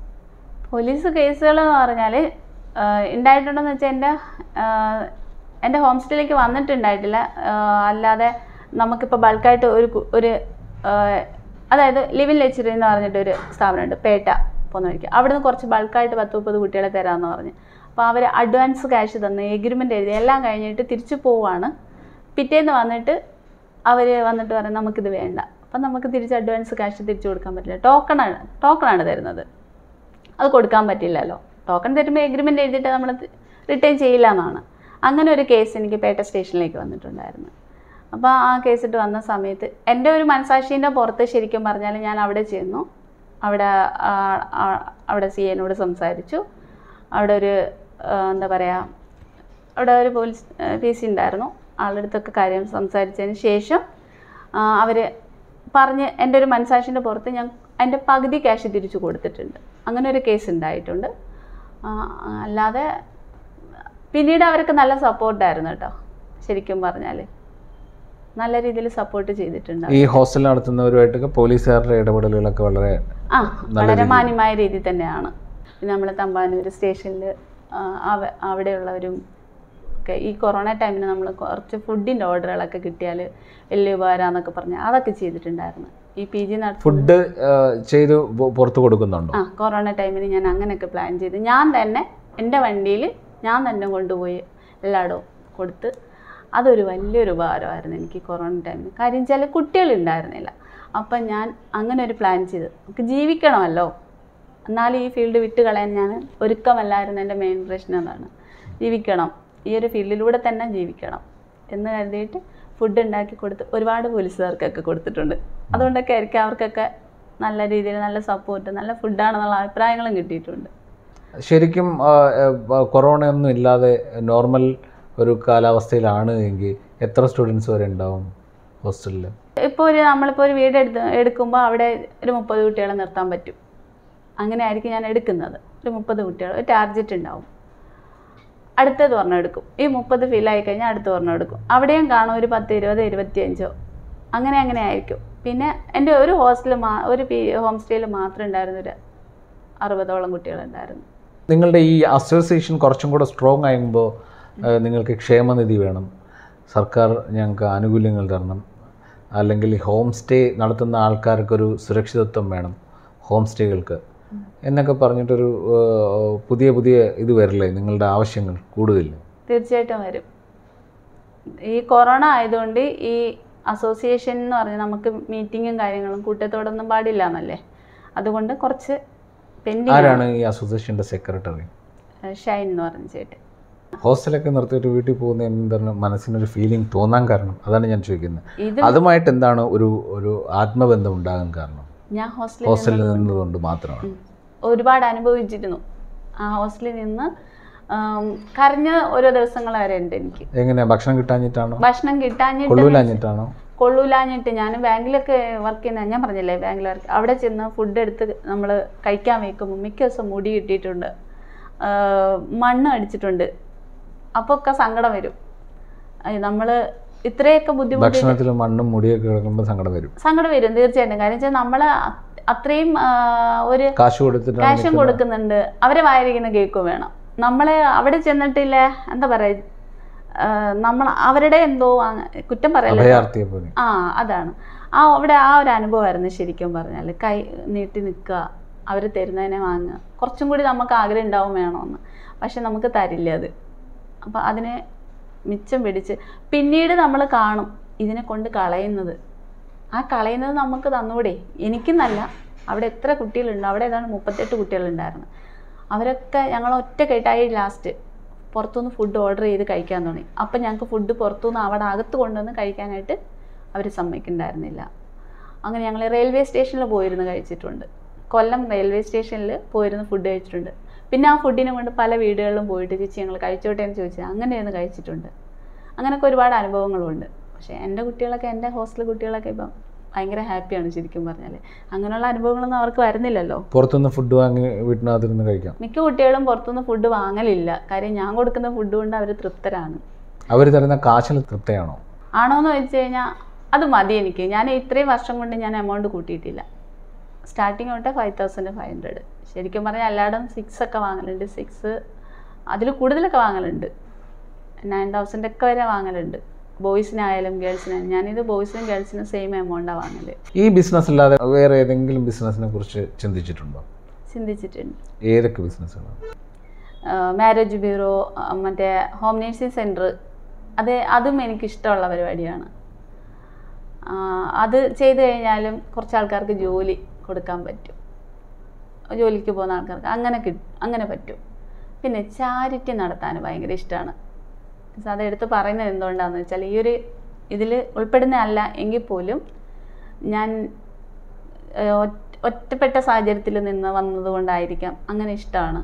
പോലീസ് കേസുകൾ എന്ന് പറഞ്ഞാൽ ഉണ്ടായിട്ടുണ്ടെന്ന് വെച്ചാൽ എൻ്റെ എൻ്റെ ഹോം സ്റ്റേയിലേക്ക് വന്നിട്ടുണ്ടായിട്ടില്ല ആഹ് അല്ലാതെ നമുക്കിപ്പോൾ ബൾക്കായിട്ട് ഒരു കു- ഒരു ആഹ് അതായത് ലിവിൻ ലെച്ചറി എന്ന് പറഞ്ഞിട്ടൊരു സ്ഥാപനമുണ്ട് പേട്ട പോകുന്ന വഴിക്ക് അവിടുന്ന് കുറച്ച് ബൾക്കായിട്ട് പത്ത് മുപ്പത് കുട്ടികളെ തരാമെന്ന് പറഞ്ഞ് അപ്പോൾ അവർ അഡ്വാൻസ് ക്യാഷ് തന്ന് എഗ്രിമെൻ്റ് എഴുതി എല്ലാം കഴിഞ്ഞിട്ട് തിരിച്ചു പോവാണ് പിറ്റേന്ന് വന്നിട്ട് അവർ വന്നിട്ട് പറയും നമുക്കിത് വേണ്ട അപ്പം നമുക്ക് തിരിച്ച് അഡ്വാൻസ് ക്യാഷ് തിരിച്ചു കൊടുക്കാൻ പറ്റില്ല ടോക്കണാണ് ടോക്കണാണ് തരുന്നത് അത് കൊടുക്കാൻ പറ്റില്ലല്ലോ ടോക്കൺ തരുമ്പോൾ എഗ്രിമെൻ്റ് എഴുതിയിട്ട് നമ്മൾ റിട്ടേൺ ചെയ്യില്ല എന്നാണ് അങ്ങനെ ഒരു കേസ് എനിക്ക് പേട്ട സ്റ്റേഷനിലേക്ക് വന്നിട്ടുണ്ടായിരുന്നു അപ്പോൾ ആ കേസിട്ട് വന്ന സമയത്ത് എൻ്റെ ഒരു മനസാക്ഷീൻ്റെ പുറത്ത് ശരിക്കും പറഞ്ഞാൽ ഞാൻ അവിടെ ചെന്നു അവിടെ ആ, ആ, അവിടെ സി എന്നോട് സംസാരിച്ചു അവിടെ ഒരു ആ, എന്താ പറയുക അവിടെ ഒരു പോലീസ് പി സി ഉണ്ടായിരുന്നു ആളുടെ അടുത്തൊക്കെ കാര്യം സംസാരിച്ചതിന് ശേഷം അവർ പറഞ്ഞ് എൻ്റെ ഒരു മനസാക്ഷിൻ്റെ പുറത്ത് ഞാൻ എൻ്റെ പകുതി ക്യാഷ് തിരിച്ചു കൊടുത്തിട്ടുണ്ട് അങ്ങനെ ഒരു കേസ് ഉണ്ടായിട്ടുണ്ട് ആ, അല്ലാതെ പിന്നീട് അവർക്ക് നല്ല സപ്പോർട്ടായിരുന്നു കേട്ടോ ശരിക്കും പറഞ്ഞാൽ നല്ല രീതിയിൽ സപ്പോർട്ട് ചെയ്തിട്ടുണ്ട് ഈ ഹോസ്റ്റൽ നടത്തുന്നവരുമായിട്ടൊക്കെ പോലീസുകാരുടെ ഇടപെടലുകളൊക്കെ വളരെ ആ വളരെ മാന്യമായ രീതിയിൽ തന്നെയാണ് പിന്നെ നമ്മൾ തമ്പാനൂർ സ്റ്റേഷനിൽ അവിടെയുള്ളവരും ഒക്കെ ഈ കൊറോണ ടൈമിന് നമ്മൾ കുറച്ച് ഫുഡിൻ്റെ ഓർഡറുകളൊക്കെ കിട്ടിയാൽ വലിയ ഉപകാരമെന്നൊക്കെ പറഞ്ഞ് അതൊക്കെ ചെയ്തിട്ടുണ്ടായിരുന്നു ഈ പി ജി നടത്തി ഫുഡ് ചെയ്ത് പൊ- പുറത്ത് കൊടുക്കുന്നുണ്ടോ ആ കൊറോണ ടൈമിൽ ഞാൻ അങ്ങനെയൊക്കെ പ്ലാൻ ചെയ്ത് ഞാൻ തന്നെ എൻ്റെ വണ്ടിയിൽ ഞാൻ തന്നെ കൊണ്ടുപോയി എല്ലായിടവും കൊടുത്ത് അതൊരു വലിയൊരു ഉപകാരമായിരുന്നു എനിക്ക് കൊറോണ ടൈമിൽ കാര്യം ചില കുട്ടികളുണ്ടായിരുന്നില്ല അപ്പം ഞാൻ അങ്ങനെ ഒരു പ്ലാൻ ചെയ്ത് നമുക്ക് ജീവിക്കണമല്ലോ എന്നാലും ഈ ഫീൽഡ് വിട്ട് കളയാൻ ഞാൻ ഒരുക്കമല്ലായിരുന്നു എൻ്റെ മെയിൻ പ്രശ്നം അതാണ് ജീവിക്കണം ഈ ഒരു ഫീൽഡിലൂടെ തന്നെ ജീവിക്കണം എന്ന് കരുതിയിട്ട് ഫുഡ് ഉണ്ടാക്കി കൊടുത്ത് ഒരുപാട് പോലീസുകാർക്കൊക്കെ കൊടുത്തിട്ടുണ്ട് അതുകൊണ്ടൊക്കെ ആയിരിക്കും അവർക്കൊക്കെ നല്ല രീതിയിൽ നല്ല സപ്പോർട്ട് നല്ല ഫുഡാണെന്നുള്ള അഭിപ്രായങ്ങളും കിട്ടിയിട്ടുണ്ട് ശരിക്കും ആ, ആ, കൊറോണ ഒന്നും ഇല്ലാതെ നോർമൽ ഒരു കാലാവസ്ഥയിലാണ് എങ്കിൽ എത്ര സ്റ്റുഡൻസ് വരെ ഉണ്ടാവും ഹോസ്റ്റലിൽ ഇപ്പോൾ ഒരു നമ്മളിപ്പോൾ ഒരു വീട് എടുത്ത് എടുക്കുമ്പോൾ അവിടെ ഒരു മുപ്പത് കുട്ടികളെ നിർത്താൻ പറ്റും അങ്ങനെ ആയിരിക്കും ഞാൻ എടുക്കുന്നത് ഒരു മുപ്പത് കുട്ടികൾ ഒരു ടാർജറ്റ് ഉണ്ടാവും അടുത്തത് ഒരെണ്ണം എടുക്കും ഈ മുപ്പത് ഫില്ലായി കഴിഞ്ഞാൽ അടുത്ത ഒരെണ്ണം എടുക്കും അവിടെയും കാണും ഒരു പത്ത് ഇരുപത് ഇരുപത്തിയഞ്ചോ അങ്ങനെ അങ്ങനെ ആയിരിക്കും പിന്നെ എൻ്റെ ഒരു ഹോസ്റ്റലിൽ മാ ഒരു പി ഹോം സ്റ്റേയിൽ മാത്രം ഉണ്ടായിരുന്ന ഒരു അറുപതോളം കുട്ടികളുണ്ടായിരുന്നു നിങ്ങളുടെ ഈ അസോസിയേഷൻ കുറച്ചും കൂടെ സ്ട്രോങ് ആകുമ്പോൾ നിങ്ങൾക്ക് ക്ഷേമനിധി വേണം സർക്കാർ ഞങ്ങൾക്ക് ആനുകൂല്യങ്ങൾ തരണം അല്ലെങ്കിൽ ഹോം സ്റ്റേ നടത്തുന്ന ആൾക്കാർക്കൊരു സുരക്ഷിതത്വം വേണം ഹോം സ്റ്റേകൾക്ക് എന്നൊക്കെ പറഞ്ഞിട്ടൊരു ഏഹ്, പുതിയ പുതിയ ഇത് വരില്ലേ നിങ്ങളുടെ ആവശ്യങ്ങൾ കൂടുതൽ തീർച്ചയായിട്ടും വരും ഈ കൊറോണ ആയതുകൊണ്ട് ഈ അസോസിയേഷൻ എന്ന് പറഞ്ഞാൽ നമുക്ക് മീറ്റിങ്ങും കാര്യങ്ങളും കൂട്ടത്തോടൊന്നും പാടില്ല എന്നല്ലേ അതുകൊണ്ട് കുറച്ച് പെൻഡിങ് ആരാണ് ഈ അസോസിയേഷൻ്റെ സെക്രട്ടറി ഷൈൻ എന്ന് പറഞ്ഞ ചേട്ടൻ ഹോസ്റ്റലൊക്കെ നിർത്തിയിട്ട് വീട്ടിൽ പോകുന്ന എന്താണ് മനസ്സിനൊരു ഫീലിംഗ് തോന്നാൻ കാരണം അതാണ് ഞാൻ ചോദിക്കുന്നത് ഇത് അതുമായിട്ട് എന്താണ് ഒരു ഒരു ആത്മബന്ധം ഉണ്ടാകാൻ കാരണം ഞാൻ ഹോസ്റ്റലിൽ ഹോസ്റ്റലിൽ നിന്നതുകൊണ്ട് മാത്രമാണ് ഉം. ഒരുപാട് അനുഭവിച്ചിരുന്നു ആ ഹോസ്റ്റലിൽ നിന്ന് ആം, കരഞ്ഞ ഓരോ ദിവസങ്ങൾ വരെ ഉണ്ട് എനിക്ക് എങ്ങനെ ഭക്ഷണം കിട്ടാഞ്ഞിട്ടാണോ ഭക്ഷണം കിട്ടാഞ്ഞിട്ട് കൊള്ളൂലാഞ്ഞിട്ടാണോ കൊള്ളൂലാഞ്ഞിട്ട് ഞാൻ ബാങ്കിലൊക്കെ വർക്ക് ചെയ്യുന്ന ഞാൻ പറഞ്ഞില്ലേ ബാങ്കിൽ വർക്ക് അവിടെ ചെന്ന് ഫുഡ് എടുത്ത് നമ്മൾ കഴിക്കാൻ വെക്കുമ്പോൾ മിക്ക ദിവസം മുടി കിട്ടിയിട്ടുണ്ട് ആ, മണ്ണ് അടിച്ചിട്ടുണ്ട് അപ്പോൾ ഒക്കെ സങ്കടം വരും നമ്മൾ ഇത്രയൊക്കെ ബുദ്ധിമുട്ട് ഭക്ഷണത്തിൽ മണ്ണും മുടിയൊക്കെ കിടക്കുമ്പോൾ സങ്കടം വരും സങ്കടം വരും തീർച്ചയായിട്ടും കാര്യം വെച്ചാൽ നമ്മൾ അത്രയും ആ, ഒരു കാശ് കൊടുത്തിട്ടാണ് കാശും കൊടുക്കുന്നുണ്ട് അവരെ വായിരിക്കുന്ന കേക്കും വേണം നമ്മളെ അവിടെ ചെന്നിട്ടില്ലേ എന്താ പറയുക നമ്മൾ അവരുടെ എന്തോ അങ്ങ് കുറ്റം പറയല്ല അഭയാർത്ഥിയെ പോലെ ആ അതാണ് ആ അവിടെ ആ ഒരു അനുഭവമായിരുന്നു ശരിക്കും പറഞ്ഞാൽ കൈ നീട്ടി നിൽക്കുക അവർ തരുന്നതിനെ വാങ്ങുക കുറച്ചും കൂടി നമുക്ക് ആഗ്രഹം ഉണ്ടാവും വേണമെന്ന് പക്ഷെ നമുക്ക് തരില്ല അത് അപ്പം അതിനെ മിച്ചം പിടിച്ച് പിന്നീട് നമ്മൾ കാണും ഇതിനെ കൊണ്ട് കളയുന്നത് ആ കളയുന്നത് നമുക്ക് തന്നൂടെ എനിക്കെന്നല്ല അവിടെ എത്ര കുട്ടികളുണ്ട് അവിടെ ഏതാണ്ട് മുപ്പത്തെട്ട് കുട്ടികളുണ്ടായിരുന്നു അവരൊക്കെ ഞങ്ങൾ ഒറ്റ കെട്ടായി ലാസ്റ്റ് പുറത്തുനിന്ന് ഫുഡ് ഓർഡർ ചെയ്ത് കഴിക്കാൻ തുടങ്ങി അപ്പം ഞങ്ങൾക്ക് ഫുഡ് പുറത്തുനിന്ന് അവിടെ അകത്ത് കൊണ്ടുവന്ന് കഴിക്കാനായിട്ട് അവർ സമ്മതിക്കുന്നുണ്ടായിരുന്നില്ല അങ്ങനെ ഞങ്ങൾ റെയിൽവേ സ്റ്റേഷനിൽ പോയിരുന്ന് കഴിച്ചിട്ടുണ്ട് കൊല്ലം റെയിൽവേ സ്റ്റേഷനിൽ പോയിരുന്ന് ഫുഡ് കഴിച്ചിട്ടുണ്ട് പിന്നെ ആ ഫുഡിനെ കൊണ്ട് പല വീടുകളിലും പോയിട്ട് ചേച്ചി ഞങ്ങൾ കഴിച്ചോട്ടെ എന്ന് ചോദിച്ചാൽ അങ്ങനെയൊന്ന് കഴിച്ചിട്ടുണ്ട് അങ്ങനെയൊക്കെ ഒരുപാട് അനുഭവങ്ങളുണ്ട് പക്ഷേ എൻ്റെ കുട്ടികളൊക്കെ എൻ്റെ ഹോസ്റ്റൽ കുട്ടികളൊക്കെ ഇപ്പം ഭയങ്കര ഹാപ്പിയാണ് ശരിക്കും പറഞ്ഞാൽ അങ്ങനെയുള്ള അനുഭവങ്ങളൊന്നും അവർക്ക് വരുന്നില്ലല്ലോ പുറത്തുനിന്ന് ഫുഡ് വാങ്ങി വീട്ടിനകത്തിരുന്ന് കഴിക്കാം മിക്ക കുട്ടികളും പുറത്തുനിന്ന് ഫുഡ് വാങ്ങലില്ല കാര്യം ഞാൻ കൊടുക്കുന്ന ഫുഡ് കൊണ്ട് അവർ തൃപ്തരാണ് അവർ തരുന്ന കാശിൽ തൃപ്തയാണോ ആണോന്ന് ചോദിച്ചു കഴിഞ്ഞാൽ അത് മതി എനിക്ക് ഞാൻ ഇത്രയും വർഷം കൊണ്ട് ഞാൻ എമൗണ്ട് കൂട്ടിയിട്ടില്ല സ്റ്റാർട്ടിങ് തൊട്ട് ഫൈവ് തൗസൻഡ് ഫൈവ് ഹൺഡ്രഡ് ശരിക്കും പറഞ്ഞാൽ എല്ലായിടും സിക്സ് ഒക്കെ വാങ്ങലുണ്ട് സിക്സ് അതിൽ കൂടുതലൊക്കെ വാങ്ങലുണ്ട് നയൻ തൗസൻഡ് ഒക്കെ വരെ വാങ്ങലുണ്ട് ബോയ്സിനായാലും ഗേൾസിനായാലും ഞാനിത് ബോയ്സിനും ഗേൾസിനും സെയിം എമൗണ്ടാണ് വാങ്ങല് ഈ ബിസിനസ് അല്ലാതെ വേറെ ഏതെങ്കിലും ബിസിനസ്സിനെ കുറിച്ച് ചിന്തിച്ചിട്ടുണ്ടോ ചിന്തിച്ചിട്ടുണ്ട് ഏതൊക്കെ ബിസിനസ്സുകളാണ് മാരേജ് ബ്യൂറോ മറ്റേ ഹോം നേഴ്സിംഗ് സെൻറ്റർ അത് അതും എനിക്കിഷ്ടമുള്ള പരിപാടിയാണ് ആ, അത് ചെയ്തു കഴിഞ്ഞാലും കുറച്ച് ആൾക്കാർക്ക് ജോലി കൊടുക്കാൻ പറ്റും ജോലിക്ക് പോകുന്ന ആൾക്കാർക്ക് അങ്ങനെ കിട്ടും അങ്ങനെ പറ്റും പിന്നെ ചാരിറ്റി നടത്താൻ ഭയങ്കര ഇഷ്ടമാണ് അത് എടുത്ത് പറയുന്നത് എന്തുകൊണ്ടാണെന്ന് വെച്ചാൽ ഈ ഒരു ഇതിൽ ഉൾപ്പെടുന്ന അല്ല എങ്കിൽ പോലും ഞാൻ ഏഹ്, ഒറ്റ- ഒറ്റപ്പെട്ട സാഹചര്യത്തിൽ നിന്ന് വന്നതുകൊണ്ടായിരിക്കാം അങ്ങനെ ഇഷ്ടമാണ്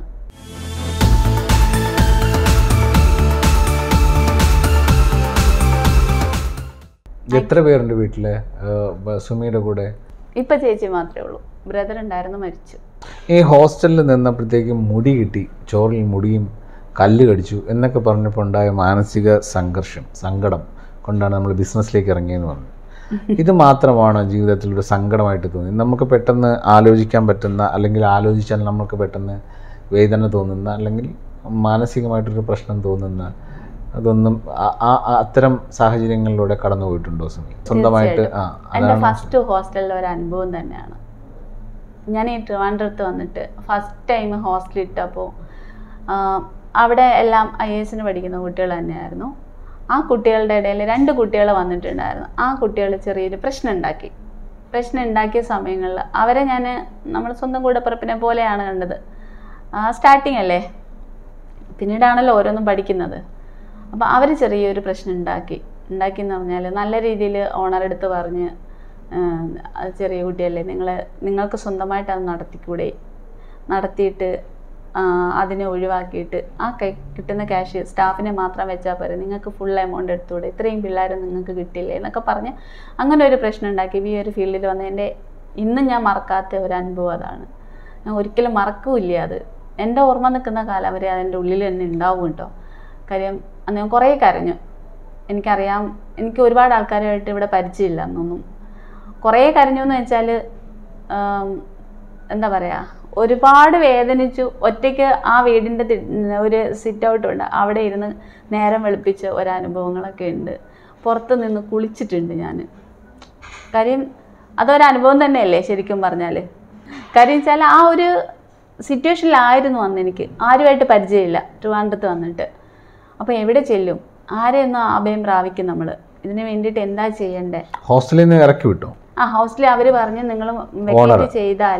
എത്ര പേരുണ്ട് വീട്ടിലെ ഏഹ്, ബ- സുമിയുടെ കൂടെ ഇപ്പം ചേച്ചി മാത്രമേ ഉള്ളൂ ബ്രദർ ഉണ്ടായിരുന്നു മരിച്ചു ഈ ഹോസ്റ്റലിൽ നിന്നപ്പോഴത്തേക്കും മുടി കിട്ടി ചോറിൽ മുടിയും കല്ല് കടിച്ചു എന്നൊക്കെ പറഞ്ഞപ്പോൾ ഉണ്ടായ മാനസിക സംഘർഷം സങ്കടം കൊണ്ടാണ് നമ്മൾ ബിസിനസ്സിലേക്ക് ഇറങ്ങിയെന്ന് പറഞ്ഞു ഇത് മാത്രമാണ് ജീവിതത്തിൽ ഒരു സങ്കടമായിട്ട് തോന്നി നമുക്ക് പെട്ടെന്ന് ആലോചിക്കാൻ പറ്റുന്ന അല്ലെങ്കിൽ ആലോചിച്ചാൽ നമുക്ക് പെട്ടെന്ന് വേദന തോന്നുന്ന അല്ലെങ്കിൽ മാനസികമായിട്ടൊരു പ്രശ്നം തോന്നുന്ന അതൊന്നും ആ- ആ- ആ അത്തരം സാഹചര്യങ്ങളിലൂടെ കടന്നു പോയിട്ടുണ്ടോ സുമി സ്വന്തമായിട്ട് ആ എൻ്റെ അതാണ് ഫസ്റ്റ് ഹോസ്റ്റലിലെ ഒരു അനുഭവം തന്നെയാണ് ഞാൻ ഈ ട്രിവാൻഡ്രത്ത് വന്നിട്ട് ഫസ്റ്റ് ടൈം ഹോസ്റ്റലിൽ ഇട്ടപ്പോൾ അവിടെ എല്ലാം ഐ എസിന് പഠിക്കുന്ന കുട്ടികൾ തന്നെയായിരുന്നു ആ കുട്ടികളുടെ ഇടയിൽ രണ്ട് കുട്ടികൾ വന്നിട്ടുണ്ടായിരുന്നു ആ കുട്ടികൾ ചെറിയൊരു പ്രശ്നം ഉണ്ടാക്കി പ്രശ്നം ഉണ്ടാക്കിയ സമയങ്ങളിൽ അവരെ ഞാൻ നമ്മൾ സ്വന്തം കൂടപ്പിറപ്പിനെ പോലെയാണ് കണ്ടത് സ്റ്റാർട്ടിങ് അല്ലേ പിന്നീടാണല്ലോ ഓരോന്നും പഠിക്കുന്നത് അപ്പോൾ അവർ ചെറിയൊരു പ്രശ്നം ഉണ്ടാക്കി ഉണ്ടാക്കി എന്ന് പറഞ്ഞാൽ നല്ല രീതിയിൽ ഓണർ എടുത്ത് പറഞ്ഞ് "ആഹ് അത് ചെറിയ കുട്ടിയല്ലേ നിങ്ങൾ നിങ്ങൾക്ക് സ്വന്തമായിട്ട് അത് നടത്തിക്കൂടെ നടത്തിയിട്ട് ആഹ് അതിനെ ഒഴിവാക്കിയിട്ട് ആ കൈ കിട്ടുന്ന ക്യാഷ് സ്റ്റാഫിനെ മാത്രം വെച്ചാൽ പോരെ നിങ്ങൾക്ക് ഫുൾ എമൗണ്ട് എടുത്തുകൂടെ ഇത്രയും പിള്ളേർ നിങ്ങൾക്ക് കിട്ടില്ലേ എന്നൊക്കെ പറഞ്ഞ് അങ്ങനെ ഒരു പ്രശ്നം ഉണ്ടാക്കി ഈ ഒരു ഫീൽഡിൽ വന്ന എൻ്റെ ഇന്നും ഞാൻ മറക്കാത്ത ഒരു അനുഭവം അതാണ് ഞാൻ ഒരിക്കലും മറക്കൂല്ല അത് എൻ്റെ ഓർമ്മ നിൽക്കുന്ന കാലം വരെ അതിൻ്റെ ഉള്ളിൽ തന്നെ ഉണ്ടാവും കേട്ടോ കാര്യം അന്ന് ഞാൻ കുറേ കരഞ്ഞു എനിക്കറിയാം എനിക്ക് ഒരുപാട് ആൾക്കാരുമായിട്ട് ഇവിടെ പരിചയമില്ല അന്നൊന്നും കുറേ കരഞ്ഞു എന്ന് വെച്ചാൽ എന്താ പറയുക ഒരുപാട് വേദനിച്ചു ഒറ്റയ്ക്ക് ആ വീടിൻ്റെ തി- ഒരു സിറ്റ് ഔട്ട് ഉണ്ട് അവിടെ ഇരുന്ന് നേരം വെളുപ്പിച്ച ഒരനുഭവങ്ങളൊക്കെ ഉണ്ട് പുറത്ത് നിന്ന് കുളിച്ചിട്ടുണ്ട് ഞാൻ കാര്യം അതൊരനുഭവം തന്നെയല്ലേ ശരിക്കും പറഞ്ഞാൽ കാര്യം വെച്ചാൽ ആ ഒരു സിറ്റുവേഷനിലായിരുന്നു അന്ന് എനിക്ക് ആരുമായിട്ട് പരിചയമില്ല ട്രിവാൻഡ്രത്ത് വന്നിട്ട് അപ്പോൾ എവിടെ ചെല്ലും ആരെയൊന്നും അഭയം പ്രാപിക്കും നമ്മൾ ഇതിന് വേണ്ടിയിട്ട് എന്താ ചെയ്യണ്ടേ ഹോസ്റ്റലിൽ നിന്ന് ഇറക്കി വിട്ടു ആ ഹോസ്റ്റലിൽ അവർ പറഞ്ഞ് നിങ്ങൾ വെക്കേറ്റ് ചെയ്താൽ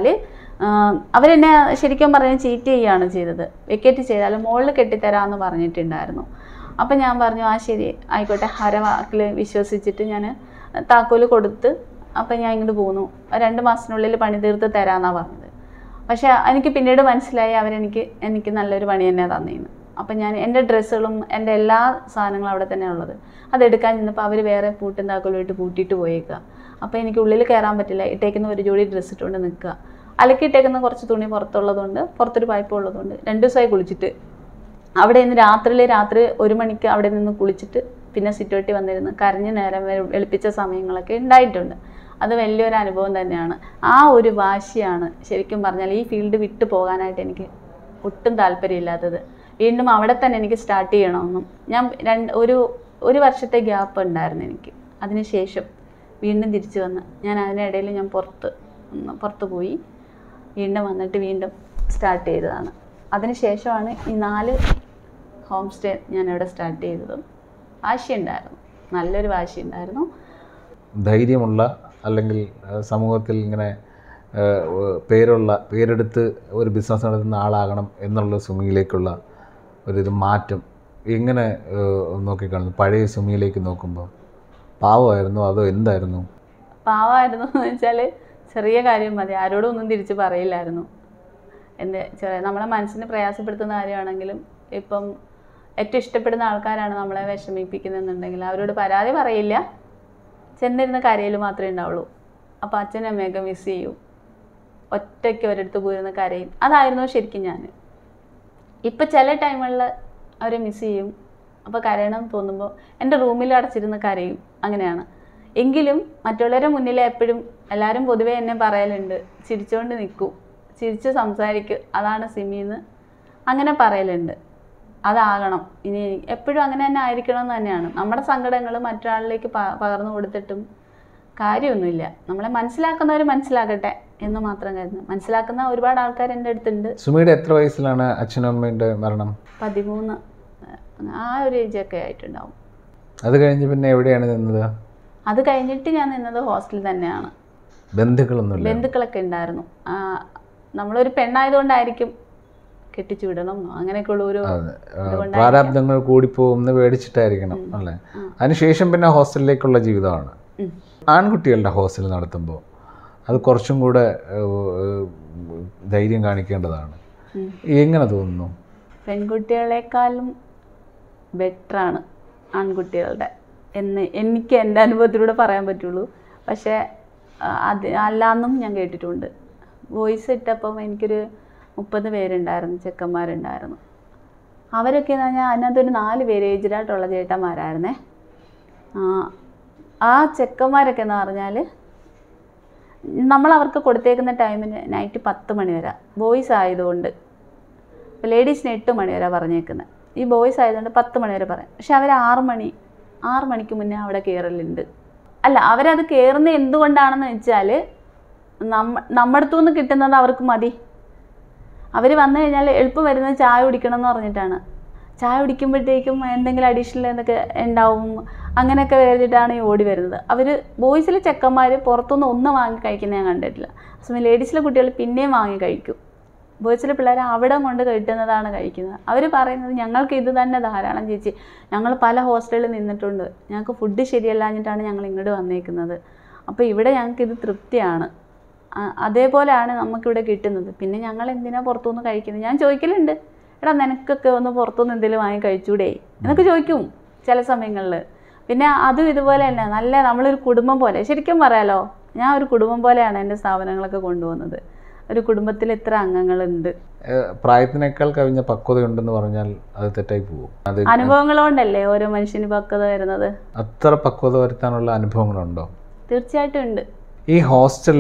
അവരെന്നെ ശരിക്കും പറഞ്ഞാൽ ചീറ്റ് ചെയ്യുകയാണ് ചെയ്തത് വെക്കേറ്റ് ചെയ്താൽ മുകളിൽ കെട്ടിത്തരാമെന്ന് പറഞ്ഞിട്ടുണ്ടായിരുന്നു അപ്പം ഞാൻ പറഞ്ഞു ആ ശരി ആയിക്കോട്ടെ ഹരവാക്കിൽ വിശ്വസിച്ചിട്ട് ഞാൻ താക്കോല് കൊടുത്ത് അപ്പം ഞാൻ ഇങ്ങോട്ട് പോന്നു രണ്ട് മാസത്തിനുള്ളിൽ പണി തീർത്ത് തരാമെന്നാണ് പറഞ്ഞത് പക്ഷേ എനിക്ക് പിന്നീട് മനസ്സിലായി അവരെനിക്ക് എനിക്ക് നല്ലൊരു പണി തന്നെ തന്നേന്ന് അപ്പം ഞാൻ എൻ്റെ ഡ്രസ്സുകളും എൻ്റെ എല്ലാ സാധനങ്ങളും അവിടെ തന്നെ ഉള്ളത് അതെടുക്കാൻ ചെന്നപ്പോൾ അവർ വേറെ പൂട്ടും താക്കോലുമായിട്ട് പൂട്ടിയിട്ട് പോയേക്കുക അപ്പോൾ എനിക്ക് ഉള്ളിൽ കയറാൻ പറ്റില്ല ഇട്ടേക്കുന്ന ഒരു ജോഡി ഡ്രസ്സ് ഇട്ടുകൊണ്ട് നിൽക്കുക അലക്കിയിട്ടേക്കുന്ന കുറച്ച് തുണി പുറത്തുള്ളതുകൊണ്ട് പുറത്തൊരു പൈപ്പ് ഉള്ളതുകൊണ്ട് രണ്ട് ദിവസമായി കുളിച്ചിട്ട് അവിടെ നിന്ന് രാത്രിയിൽ രാത്രി ഒരു മണിക്ക് അവിടെ നിന്ന് കുളിച്ചിട്ട് പിന്നെ സിറ്റോട്ടി വന്നിരുന്ന് കരഞ്ഞ് നേരം വെ- വെളുപ്പിച്ച സമയങ്ങളൊക്കെ ഉണ്ടായിട്ടുണ്ട് അത് വലിയൊരു അനുഭവം തന്നെയാണ് ആ ഒരു വാശിയാണ് ശരിക്കും പറഞ്ഞാൽ ഈ ഫീൽഡ് വിട്ടു പോകാനായിട്ട് എനിക്ക് ഒട്ടും താല്പര്യമില്ലാത്തത് വീണ്ടും അവിടെ തന്നെ എനിക്ക് സ്റ്റാർട്ട് ചെയ്യണമെന്നും ഞാൻ രണ്ട് ഒരു ഒരു വർഷത്തെ ഗ്യാപ്പ് ഉണ്ടായിരുന്നു എനിക്ക് അതിനുശേഷം വീണ്ടും തിരിച്ചു വന്ന് ഞാൻ അതിനിടയിൽ ഞാൻ പുറത്ത് ഉം, പുറത്ത് പോയി വീണ്ടും വന്നിട്ട് വീണ്ടും സ്റ്റാർട്ട് ചെയ്തതാണ് അതിനുശേഷമാണ് ഈ നാല് ഹോം സ്റ്റേ ഞാൻ ഇവിടെ സ്റ്റാർട്ട് ചെയ്തതും വാശിയുണ്ടായിരുന്നു നല്ലൊരു വാശിയുണ്ടായിരുന്നു ധൈര്യമുള്ള അല്ലെങ്കിൽ ആ, സമൂഹത്തിൽ ഇങ്ങനെ ആ, ഏഹ്, പേരുള്ള പേരെടുത്ത് ഒരു ബിസിനസ് നടത്തുന്ന ആളാകണം എന്നുള്ള സുമിയിലേക്കുള്ള ഒരു ഇത് മാറ്റം എങ്ങനെ ഏഹ്, നോക്കിക്കാണുന്നു പഴയ സുമിയിലേക്ക് നോക്കുമ്പോൾ പാവമായിരുന്നു അതോ എന്തായിരുന്നു പാവമായിരുന്നു എന്ന് വെച്ചാൽ ചെറിയ കാര്യം മതി ആരോടും ഒന്നും തിരിച്ച് പറയില്ലായിരുന്നു എൻ്റെ ചെറിയ നമ്മളെ മനസ്സിനെ പ്രയാസപ്പെടുത്തുന്ന കാര്യമാണെങ്കിലും ഇപ്പം ഏറ്റവും ഇഷ്ടപ്പെടുന്ന ആൾക്കാരാണ് നമ്മളെ വിഷമിപ്പിക്കുന്നതെന്നുണ്ടെങ്കിൽ അവരോട് പരാതി പറയില്ല ചെന്നിരുന്ന കരയിൽ മാത്രമേ ഉണ്ടാവുള്ളൂ അപ്പോൾ അച്ഛനും അമ്മയൊക്കെ മിസ് ചെയ്യും ഒറ്റയ്ക്ക് ഒരിടത്ത് പോയിരുന്ന കരയും അതായിരുന്നു ശരിക്കും ഞാൻ ഇപ്പം ചില ടൈമുകളിൽ അവരെ മിസ് ചെയ്യും അപ്പോൾ കരയണം എന്ന് തോന്നുമ്പോൾ എൻ്റെ റൂമിൽ അടച്ചിരുന്ന് കരയും അങ്ങനെയാണ് എങ്കിലും മറ്റുള്ളവരുടെ മുന്നിൽ എപ്പോഴും എല്ലാവരും പൊതുവേ എന്നെ പറയലുണ്ട് ചിരിച്ചുകൊണ്ട് നിൽക്കൂ ചിരിച്ച് സംസാരിക്കും അതാണ് സിമിന്ന് അങ്ങനെ പറയലുണ്ട് അതാകണം ഇനി എപ്പോഴും അങ്ങനെ തന്നെ ആയിരിക്കണം എന്ന് തന്നെയാണ് നമ്മുടെ സങ്കടങ്ങൾ മറ്റൊരാളിലേക്ക് പ പകർന്നു കൊടുത്തിട്ടും കാര്യമൊന്നുമില്ല നമ്മളെ മനസ്സിലാക്കുന്നവർ മനസ്സിലാക്കട്ടെ എന്ന് മാത്രം കരുതുന്നു മനസ്സിലാക്കുന്ന ഒരുപാട് ആൾക്കാർ എൻ്റെ അടുത്തുണ്ട് സുമിയുടെ എത്ര വയസ്സിലാണ് അച്ഛനും അമ്മയുടെ മരണം പതിമൂന്ന് ആ ഒരു ഏജൊക്കെ ആയിട്ടുണ്ടാവും അത് കഴിഞ്ഞ് പിന്നെ എവിടെയാണ് നിന്നത് അത് കഴിഞ്ഞിട്ട് ഞാൻ നിന്നത് ഹോസ്റ്റലിൽ തന്നെയാണ് ബന്ധുക്കളൊന്നുമില്ല ബന്ധുക്കളൊക്കെ ഉണ്ടായിരുന്നു ആ, നമ്മളൊരു പെണ്ണായതുകൊണ്ടായിരിക്കും കെട്ടിച്ചു വിടണം എന്നോ അങ്ങനെയൊക്കെയുള്ള ഒരു അതെ ആ, പ്രാരാബ്ദങ്ങൾ കൂടിപ്പോകുമെന്ന് പേടിച്ചിട്ടായിരിക്കണം അല്ലേ അതിനുശേഷം പിന്നെ ഹോസ്റ്റലിലേക്കുള്ള ജീവിതമാണ് ഉം. ആൺകുട്ടികളുടെ ഹോസ്റ്റൽ നടത്തുമ്പോൾ അത് കുറച്ചും കൂടെ ഏഹ്, ഏഹ്, ധൈര്യം കാണിക്കേണ്ടതാണ് ഉം. എങ്ങനെ തോന്നുന്നു പെൺകുട്ടികളെക്കാളും ബെറ്ററാണ് ആൺകുട്ടികളുടെ എന്ന് എനിക്ക് എൻ്റെ അനുഭവത്തിലൂടെ പറയാൻ പറ്റുള്ളൂ പക്ഷേ ആ, അത് അല്ലാന്നും ഞാൻ കേട്ടിട്ടുണ്ട് വോയിസ് ഇട്ടപ്പം എനിക്കൊരു മുപ്പത് പേരുണ്ടായിരുന്നു ചെക്കന്മാരുണ്ടായിരുന്നു അവരൊക്കെ എന്ന് പറഞ്ഞാൽ അതിനകത്തൊരു നാല് പേര് ഏജിലായിട്ടുള്ള ചേട്ടന്മാരായിരുന്നേ ആ, ആ ചെക്കന്മാരൊക്കെ എന്ന് പറഞ്ഞാൽ നമ്മൾ അവർക്ക് കൊടുത്തേക്കുന്ന ടൈമിന് നൈറ്റ് പത്ത് മണി വരെ ബോയ്സ് ആയതുകൊണ്ട് ഇപ്പോൾ ലേഡീസിന് എട്ട് മണി വരെ പറഞ്ഞേക്കുന്നത് ഈ ബോയ്സ് ആയതുകൊണ്ട് പത്ത് മണി വരെ പറയാം പക്ഷെ അവർ ആറ് മണി ആറ് മണിക്ക് മുന്നേ അവിടെ കയറലുണ്ട് അല്ല അവരത് കയറുന്നത് എന്തുകൊണ്ടാണെന്ന് വെച്ചാൽ നമ്മ നമ്മുടെ അടുത്തു നിന്ന് കിട്ടുന്നത് അവർക്ക് മതി അവർ വന്നു കഴിഞ്ഞാൽ എളുപ്പം വരുന്നത് ചായ കുടിക്കണം എന്ന് പറഞ്ഞിട്ടാണ് ചായ കുടിക്കുമ്പോഴത്തേക്കും എന്തെങ്കിലും അഡീഷണൽ എന്തൊക്കെ ഉണ്ടാവും അങ്ങനെയൊക്കെ വേണ്ടിയിട്ടാണ് ഈ ഓടി വരുന്നത് അവർ ബോയ്സിലെ ചെക്കന്മാർ പുറത്തുനിന്ന് ഒന്നും വാങ്ങി കഴിക്കുന്നത് ഞാൻ കണ്ടിട്ടില്ല സമയം ലേഡീസിലെ കുട്ടികൾ പിന്നെയും വാങ്ങി കഴിക്കും ബോയ്സിലെ പിള്ളേർ അവിടെ കൊണ്ട് കിട്ടുന്നതാണ് കഴിക്കുന്നത് അവർ പറയുന്നത് ഞങ്ങൾക്ക് ഇത് തന്നെ ധാരാളം ചേച്ചി ഞങ്ങൾ പല ഹോസ്റ്റലിൽ നിന്നിട്ടുണ്ട് ഞങ്ങൾക്ക് ഫുഡ് ശരിയല്ലാഞ്ഞിട്ടാണ് ഞങ്ങൾ ഇങ്ങോട്ട് വന്നേക്കുന്നത് അപ്പോൾ ഇവിടെ ഞങ്ങൾക്ക് ഇത് തൃപ്തിയാണ് ആ, അതേപോലെയാണ് നമുക്കിവിടെ കിട്ടുന്നത് പിന്നെ ഞങ്ങൾ എന്തിനാ പുറത്തുനിന്ന് കഴിക്കുന്നത് ഞാൻ ചോദിക്കലുണ്ട് എടാ നിനക്കൊക്കെ ഒന്ന് പുറത്തുനിന്ന് എന്തെങ്കിലും വാങ്ങി കഴിച്ചൂടെ എന്നൊക്കെ ചോദിക്കും ചില സമയങ്ങളിൽ പിന്നെ അതും ഇതുപോലെ തന്നെ നല്ല നമ്മളൊരു കുടുംബം പോലെ ശരിക്കും പറയാലോ ഞാൻ ഒരു കുടുംബം പോലെയാണ് എൻ്റെ സ്ഥാപനങ്ങളൊക്കെ കൊണ്ടുപോകുന്നത് ഒരു കുടുംബത്തിൽ എത്ര അംഗങ്ങളുണ്ട് ഏഹ്, പ്രായത്തിനേക്കാൾ കവിഞ്ഞ പക്വതയുണ്ടെന്ന് പറഞ്ഞാൽ അത് തെറ്റായി പോകും അത് അനുഭവങ്ങൾ കൊണ്ടല്ലേ ഓരോ മനുഷ്യന് പക്വത വരുന്നത് അത്ര പക്വത വരുത്താനുള്ള അനുഭവങ്ങളുണ്ടോ തീർച്ചയായിട്ടും ഉണ്ട് ഈ ഹോസ്റ്റൽ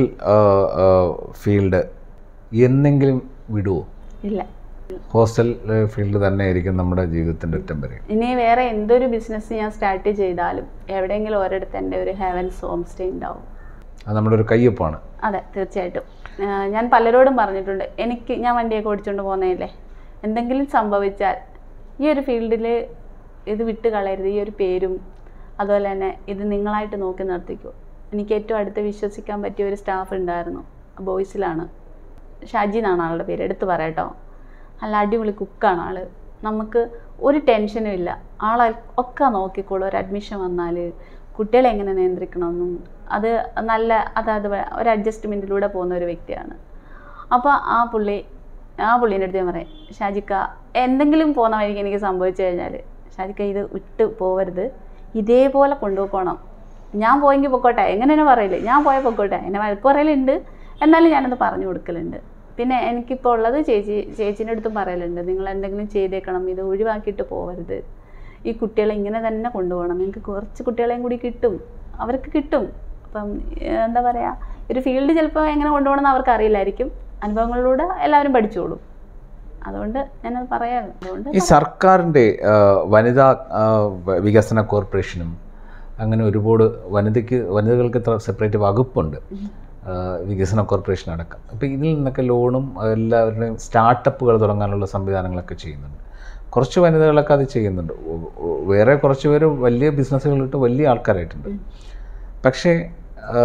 ഫീൽഡ് എന്നെങ്കിലും വിടുവോ ഇല്ല ഹോസ്റ്റൽ ഫീൽഡ് തന്നെ ആയിരിക്കും നമ്മുടെ ജീവിതത്തിൻ്റെ ഒറ്റം വരെ ഇനി വേറെ എന്തൊരു ബിസിനസ് ഞാൻ സ്റ്റാർട്ട് ചെയ്താലും എവിടെയെങ്കിലും ഒരിടത്ത് എൻ്റെ ഒരു ഹെവൻസ് ഹോം സ്റ്റേ ഉണ്ടാവും അത് നമ്മുടെ ഒരു കയ്യൊപ്പാണ് അതെ തീർച്ചയായിട്ടും ആ, ഞാൻ പലരോടും പറഞ്ഞിട്ടുണ്ട് എനിക്ക് ഞാൻ വണ്ടിയൊക്കെ ഓടിച്ചുകൊണ്ട് പോകുന്നതല്ലേ എന്തെങ്കിലും സംഭവിച്ചാൽ ഈ ഒരു ഫീൽഡിൽ ഇത് വിട്ട് കളയരുത് ഈ ഒരു പേരും അതുപോലെ തന്നെ ഇത് നിങ്ങളായിട്ട് നോക്കി നിർത്തിക്കൂ എനിക്ക് ഏറ്റവും അടുത്ത് വിശ്വസിക്കാൻ പറ്റിയ ഒരു സ്റ്റാഫ് ഉണ്ടായിരുന്നു ബോയ്സിലാണ് ഷാജി എന്നാണ് ആളുടെ പേര് എടുത്ത് പറയട്ടോ നല്ല അടിപൊളി കുക്കാണ് ആള് നമുക്ക് ഒരു ടെൻഷനും ഇല്ല ആളെ ഒക്കെ നോക്കിക്കോളൂ ഒരു അഡ്മിഷൻ വന്നാൽ കുട്ടികളെ എങ്ങനെ നിയന്ത്രിക്കണമെന്നും അത് നല്ല അതായത് വ- ഒരു അഡ്ജസ്റ്റ്മെൻറ്റിലൂടെ പോകുന്ന ഒരു വ്യക്തിയാണ് അപ്പോൾ ആ പുള്ളി ആ പുള്ളീൻ്റെ അടുത്ത് ഞാൻ പറയാം ഷാജിക്ക എന്തെങ്കിലും പോകുന്ന വഴിക്ക് എനിക്ക് സംഭവിച്ചു കഴിഞ്ഞാൽ ഷാജിക്ക ഇത് വിട്ട് പോവരുത് ഇതേപോലെ കൊണ്ടുപോകണം ഞാൻ പോയെങ്കിൽ പൊക്കോട്ടെ എങ്ങനെയാണ് പറയില്ലേ ഞാൻ പോയ പൊക്കോട്ടെ എന്നെ വഴക്ക് പറയലുണ്ട് എന്നാലും ഞാനത് പറഞ്ഞു കൊടുക്കലുണ്ട് പിന്നെ എനിക്കിപ്പോൾ ഉള്ളത് ചേച്ചി ചേച്ചീൻ്റെ അടുത്തും പറയലുണ്ട് നിങ്ങൾ എന്തെങ്കിലും ചെയ്തേക്കണം ഇത് ഒഴിവാക്കിയിട്ട് പോവരുത് ഈ കുട്ടികളെ ഇങ്ങനെ തന്നെ കൊണ്ടുപോകണം നിങ്ങൾക്ക് കുറച്ച് കുട്ടികളെയും കൂടി കിട്ടും അവർക്ക് കിട്ടും അപ്പം ഏഹ്, എന്താ പറയുക ഒരു ഫീൽഡ് ചിലപ്പോൾ എങ്ങനെ കൊണ്ടുപോകണമെന്ന് അവർക്ക് അറിയില്ലായിരിക്കും അനുഭവങ്ങളിലൂടെ എല്ലാവരും പഠിച്ചോളും അതുകൊണ്ട് ഞാനത് പറയാം അതുകൊണ്ട് ഈ സർക്കാരിൻ്റെ ആ, വനിതാ ആ, വ- വികസന കോർപ്പറേഷനും അങ്ങനെ ഒരുപാട് വനിതയ്ക്ക് വനിതകൾക്ക് ഇത്ര സെപ്പറേറ്റ് വകുപ്പുണ്ട് ആ, വികസന കോർപ്പറേഷൻ അടക്കം അപ്പോൾ ഇതിൽ നിന്നൊക്കെ ലോണും എല്ലാവരുടെയും സ്റ്റാർട്ടപ്പുകൾ തുടങ്ങാനുള്ള സംവിധാനങ്ങളൊക്കെ ചെയ്യുന്നുണ്ട് കുറച്ച് വനിതകളൊക്കെ അത് ചെയ്യുന്നുണ്ട് ഒ- ഒ- വേറെ കുറച്ച് പേര് വലിയ ബിസിനസ്സുകളിട്ട് വലിയ ആൾക്കാരായിട്ടുണ്ട് പക്ഷേ ആ,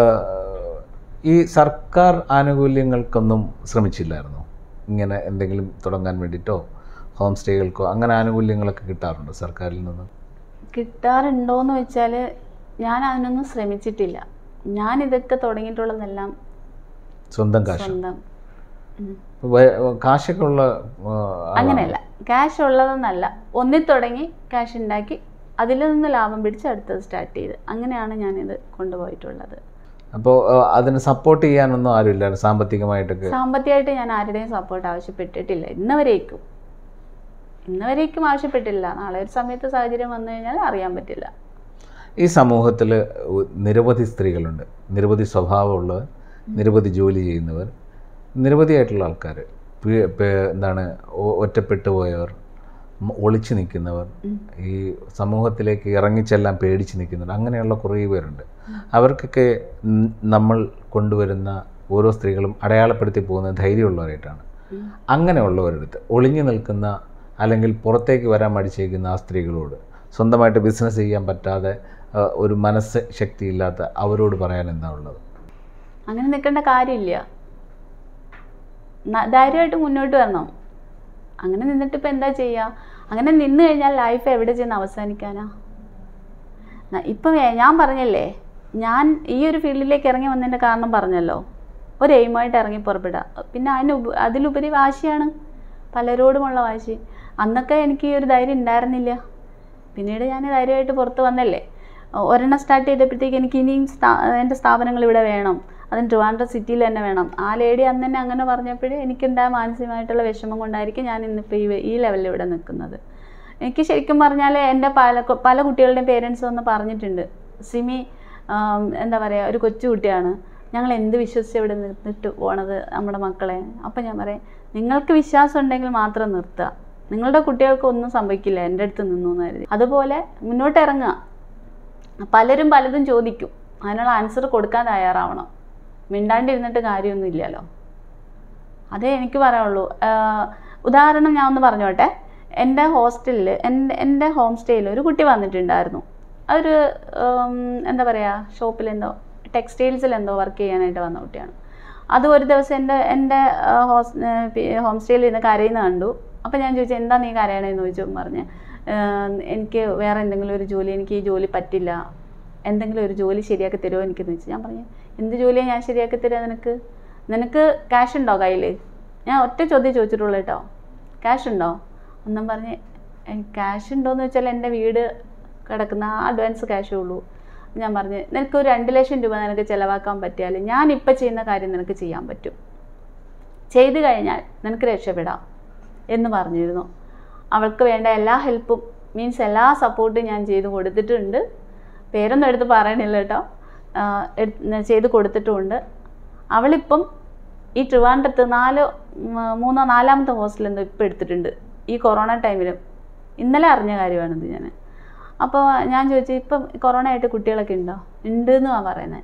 ഈ സർക്കാർ ആനുകൂല്യങ്ങൾക്കൊന്നും ശ്രമിച്ചില്ലായിരുന്നോ ഇങ്ങനെ എന്തെങ്കിലും തുടങ്ങാൻ വേണ്ടിയിട്ടോ ഹോം സ്റ്റേകൾക്കോ അങ്ങനെ ആനുകൂല്യങ്ങളൊക്കെ കിട്ടാറുണ്ടോ സർക്കാരിൽ നിന്ന് കിട്ടാറുണ്ടോയെന്ന് വെച്ചാൽ ഞാൻ അതിനൊന്നും ശ്രമിച്ചിട്ടില്ല ഞാൻ ഇതൊക്കെ തുടങ്ങിയിട്ടുള്ളതെല്ലാം സ്വന്തം കാശ് സ്വന്തം ഉം. വ- കാശൊക്കെ ഉള്ള ആ, ആളാണോ? അങ്ങനെയല്ല ക്യാഷ് ഉള്ളതെന്നല്ല ഒന്നിൽ തുടങ്ങി ക്യാഷ് ഉണ്ടാക്കി അതിൽ നിന്ന് ലാഭം പിടിച്ച് അടുത്തത് സ്റ്റാർട്ട് ചെയ്ത് അങ്ങനെയാണ് ഞാനിത് കൊണ്ടുപോയിട്ടുള്ളത് അപ്പോൾ ആ, അതിന് സപ്പോർട്ട് ചെയ്യാനൊന്നും ആരുമില്ല സാമ്പത്തികമായിട്ടൊക്കെ സാമ്പത്തികമായിട്ട് ഞാൻ ആരുടെയും സപ്പോർട്ട് ആവശ്യപ്പെട്ടിട്ടില്ല ഇന്നവരേക്കും ഇന്നവരേക്കും ആവശ്യപ്പെട്ടില്ല നാളെ ഒരു സമയത്ത് സാഹചര്യം വന്നു കഴിഞ്ഞാൽ അറിയാൻ പറ്റില്ല ഈ സമൂഹത്തിൽ നിരവധി സ്ത്രീകളുണ്ട് നിരവധി സ്വഭാവമുള്ളവർ നിരവധി ജോലി ചെയ്യുന്നവർ നിരവധിയായിട്ടുള്ള ആൾക്കാർ എന്താണ് ഒ- ഒറ്റപ്പെട്ടു പോയവർ മ- ഒളിച്ചു നിൽക്കുന്നവർ ഈ സമൂഹത്തിലേക്ക് ഇറങ്ങിച്ചെല്ലാൻ പേടിച്ച് നിൽക്കുന്നവർ അങ്ങനെയുള്ള കുറേ പേരുണ്ട് അവർക്കൊക്കെ ൻ- നമ്മൾ കൊണ്ടുവരുന്ന ഓരോ സ്ത്രീകളും അടയാളപ്പെടുത്തി പോകുന്ന ധൈര്യമുള്ളവരായിട്ടാണ് ഉം. അങ്ങനെയുള്ളവരടുത്ത് ഒളിഞ്ഞു നിൽക്കുന്ന അല്ലെങ്കിൽ പുറത്തേക്ക് വരാൻ മടിച്ചേക്കുന്ന ആ സ്ത്രീകളോട് സ്വന്തമായിട്ട് ബിസിനസ് ചെയ്യാൻ പറ്റാതെ ആ, ഒരു മനസ്സ് ശക്തിയില്ലാത്ത അവരോട് പറയാൻ എന്താ ഉള്ളത് അങ്ങനെ നിൽക്കേണ്ട കാര്യമില്ല ന- ധൈര്യമായിട്ട് മുന്നോട്ട് വരണം അങ്ങനെ നിന്നിട്ട് ഇപ്പം എന്താ ചെയ്യുക അങ്ങനെ നിന്ന് കഴിഞ്ഞാൽ ലൈഫ് എവിടെ ചെന്ന് അവസാനിക്കാനാ ന- ഇപ്പം ഏ- ഞാൻ പറഞ്ഞല്ലേ ഞാൻ ഈ ഒരു ഫീൽഡിലേക്ക് ഇറങ്ങി വന്നതിൻ്റെ കാരണം പറഞ്ഞല്ലോ ഒരു എയിമായിട്ട് ഇറങ്ങി പുറപ്പെടുക പിന്നെ അതിന് ഉപ- അതിലുപരി വാശിയാണ് പലരോടുമുള്ള വാശി അന്നൊക്കെ എനിക്ക് ഈ ഒരു ധൈര്യം ഉണ്ടായിരുന്നില്ല പിന്നീട് ഞാൻ ധൈര്യമായിട്ട് പുറത്ത് വന്നല്ലേ ഒ- ഒരെണ്ണം സ്റ്റാർട്ട് ചെയ്തപ്പോഴത്തേക്ക് എനിക്ക് ഇനിയും സ്ഥാ എൻ്റെ സ്ഥാപനങ്ങൾ ഇവിടെ വേണം അതിന് ട്രിവാൻഡ്രം സിറ്റിയിൽ തന്നെ വേണം ആ ലേഡി അന്ന് തന്നെ അങ്ങനെ പറഞ്ഞപ്പോഴേ എനിക്കുണ്ടായ മാനസികമായിട്ടുള്ള വിഷമം കൊണ്ടായിരിക്കും ഞാൻ ഇന്നിപ്പോൾ ഈ വെ- ഈ ലെവലിൽ ഇവിടെ നിൽക്കുന്നത് എനിക്ക് ശരിക്കും പറഞ്ഞാൽ എൻ്റെ പല കു- പല കുട്ടികളുടെയും പേരൻസ് വന്ന് പറഞ്ഞിട്ടുണ്ട് സിമി ആം, എന്താ പറയുക ഒരു കൊച്ചു കുട്ടിയാണ് ഞങ്ങൾ എന്ത് വിശ്വസിച്ച് ഇവിടെ നിന്നിട്ട് പോണത് നമ്മുടെ മക്കളെ അപ്പം ഞാൻ പറയാം നിങ്ങൾക്ക് വിശ്വാസം ഉണ്ടെങ്കിൽ മാത്രം നിർത്തുക നിങ്ങളുടെ കുട്ടികൾക്ക് ഒന്നും സംഭവിക്കില്ല എൻ്റെ അടുത്ത് നിന്നു എന്ന് കരുതി അതുപോലെ മുന്നോട്ട് ഇറങ്ങുക പലരും പലതും ചോദിക്കും അതിനുള്ള ആൻസർ കൊടുക്കാൻ തയ്യാറാവണം മിണ്ടാണ്ടിരുന്നിട്ട് കാര്യമൊന്നുമില്ലല്ലോ അതേ എനിക്ക് പറയാനുള്ളൂ ആഹ് ഉദാഹരണം ഞാൻ ഒന്ന് പറഞ്ഞോട്ടെ എൻ്റെ ഹോസ്റ്റലിൽ എൻ്റെ എൻ്റെ ഹോം സ്റ്റേയിൽ ഒരു കുട്ടി വന്നിട്ടുണ്ടായിരുന്നു അതൊരു ഉം, എന്താ പറയുക ഷോപ്പിൽ എന്തോ ടെക്സ്റ്റൈൽസിൽ എന്തോ വർക്ക് ചെയ്യാനായിട്ട് വന്ന കുട്ടിയാണ് അത് ഒരു ദിവസം എൻ്റെ എൻ്റെ ആഹ്, ഹോസ് ഏഹ്, ഹോം സ്റ്റേയിൽ ഇരുന്ന് കരയുന്ന കണ്ടു അപ്പോൾ ഞാൻ ചോദിച്ചു എന്താ നീ കരയണേന്ന് ചോദിച്ചു പറഞ്ഞ് "ഏഹ്, എനിക്ക് വേറെ എന്തെങ്കിലും ഒരു ജോലി എനിക്ക് ഈ ജോലി പറ്റില്ല എന്തെങ്കിലും ഒരു ജോലി ശരിയാക്കി തരുമോ എനിക്കെന്ന് ചോദിച്ചു ഞാൻ പറഞ്ഞു എന്ത് ജോലിയാണ് ഞാൻ ശരിയാക്കി തരിക നിനക്ക് നിനക്ക് ക്യാഷ് ഉണ്ടോ കയ്യിൽ ഞാൻ ഒറ്റ ചോദ്യം ചോദിച്ചിട്ടുള്ളൂ കേട്ടോ ക്യാഷ് ഉണ്ടോ ഒന്നും പറഞ്ഞ് ക്യാഷ് ഉണ്ടോയെന്ന് വെച്ചാൽ എൻ്റെ വീട് കിടക്കുന്ന ആ അഡ്വാൻസ് ക്യാഷേ ഉള്ളൂ ഞാൻ പറഞ്ഞ് നിനക്ക് ഒരു രണ്ട് ലക്ഷം രൂപ നിനക്ക് ചിലവാക്കാൻ പറ്റിയാൽ ഞാൻ ഇപ്പം ചെയ്യുന്ന കാര്യം നിനക്ക് ചെയ്യാൻ പറ്റും ചെയ്തു കഴിഞ്ഞാൽ നിനക്ക് രക്ഷപ്പെടാം എന്ന് പറഞ്ഞിരുന്നു അവൾക്ക് വേണ്ട എല്ലാ ഹെൽപ്പും മീൻസ് എല്ലാ സപ്പോർട്ടും ഞാൻ ചെയ്ത് കൊടുത്തിട്ടുണ്ട് പേരൊന്നും എടുത്ത് പറയണില്ല കേട്ടോ ആഹ് എടുത്ത് ചെയ്ത് കൊടുത്തിട്ടുമുണ്ട് അവളിപ്പം ഈ ട്രിവാൻഡ്രത്ത് നാലോ ഉം, മൂന്നോ നാലാമത്തെ ഹോസ്റ്റൽ എന്തോ ഇപ്പം എടുത്തിട്ടുണ്ട് ഈ കൊറോണ ടൈമിലും ഇന്നലെ അറിഞ്ഞ കാര്യമാണിത് ഞാൻ അപ്പോൾ ഞാൻ ചോദിച്ചു ഇപ്പം കൊറോണ ആയിട്ട് കുട്ടികളൊക്കെ ഉണ്ടോ ഉണ്ട് എന്നാണ് പറയുന്നത്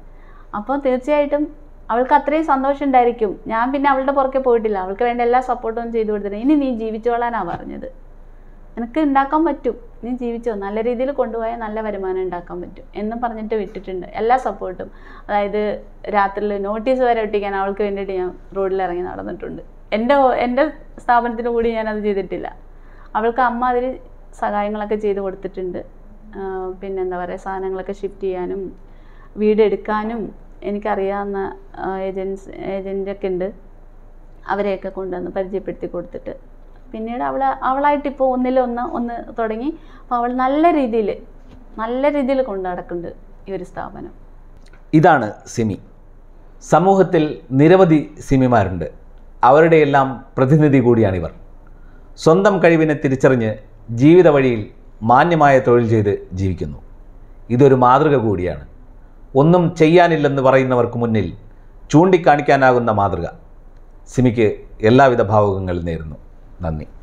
അപ്പോൾ തീർച്ചയായിട്ടും അവൾക്ക് അത്രയും സന്തോഷം ഉണ്ടായിരിക്കും ഞാൻ പിന്നെ അവളുടെ പുറകെ പോയിട്ടില്ല അവൾക്ക് വേണ്ട എല്ലാ സപ്പോർട്ടും ചെയ്തു കൊടുത്തിട്ടുണ്ട് ഇനി നീ ജീവിച്ചോളാനാണ് പറഞ്ഞത് നിനക്ക് ഉണ്ടാക്കാൻ പറ്റും നീ ജീവിച്ചോ നല്ല രീതിയിൽ കൊണ്ടുപോയാൽ നല്ല വരുമാനം ഉണ്ടാക്കാൻ പറ്റും എന്നും പറഞ്ഞിട്ട് വിട്ടിട്ടുണ്ട് എല്ലാ സപ്പോർട്ടും അതായത് രാത്രിയിൽ നോട്ടീസ് വരെ ഒട്ടിക്കാൻ അവൾക്ക് വേണ്ടിയിട്ട് ഞാൻ റോഡിൽ ഇറങ്ങി നടന്നിട്ടുണ്ട് എൻ്റെ എൻ്റെ സ്ഥാപനത്തിന് കൂടി ഞാനത് ചെയ്തിട്ടില്ല അവൾക്ക് അമ്മ അതിൽ സഹായങ്ങളൊക്കെ ചെയ്ത് കൊടുത്തിട്ടുണ്ട് ആഹ് പിന്നെന്താ പറയുക സാധനങ്ങളൊക്കെ ഷിഫ്റ്റ് ചെയ്യാനും വീട് എടുക്കാനും എനിക്കറിയാവുന്ന ഏജൻസ് ഏജൻ്റൊക്കെ ഉണ്ട് അവരെയൊക്കെ കൊണ്ടുവന്ന് പരിചയപ്പെടുത്തി കൊടുത്തിട്ട് പിന്നീട് അവൾ അവളായിട്ട് ഇപ്പോൾ ഒന്നിലൊന്ന് ഒന്ന് തുടങ്ങി അപ്പോൾ അവൾ നല്ല രീതിയിൽ നല്ല രീതിയിൽ കൊണ്ടു നടക്കുന്നുണ്ട് ഈ ഒരു സ്ഥാപനം ഇതാണ് സിമി സമൂഹത്തിൽ നിരവധി സിമിമാരുണ്ട് അവരുടെയെല്ലാം പ്രതിനിധി കൂടിയാണിവർ സ്വന്തം കഴിവിനെ തിരിച്ചറിഞ്ഞ് ജീവിത വഴിയിൽ മാന്യമായ തൊഴിൽ ചെയ്ത് ജീവിക്കുന്നു ഇതൊരു മാതൃക കൂടിയാണ് ഒന്നും ചെയ്യാനില്ലെന്ന് പറയുന്നവർക്ക് മുന്നിൽ ചൂണ്ടിക്കാണിക്കാനാകുന്ന മാതൃക സിമിക്ക് എല്ലാവിധ ഭാവുകങ്ങളും നേരുന്നു നന്ദി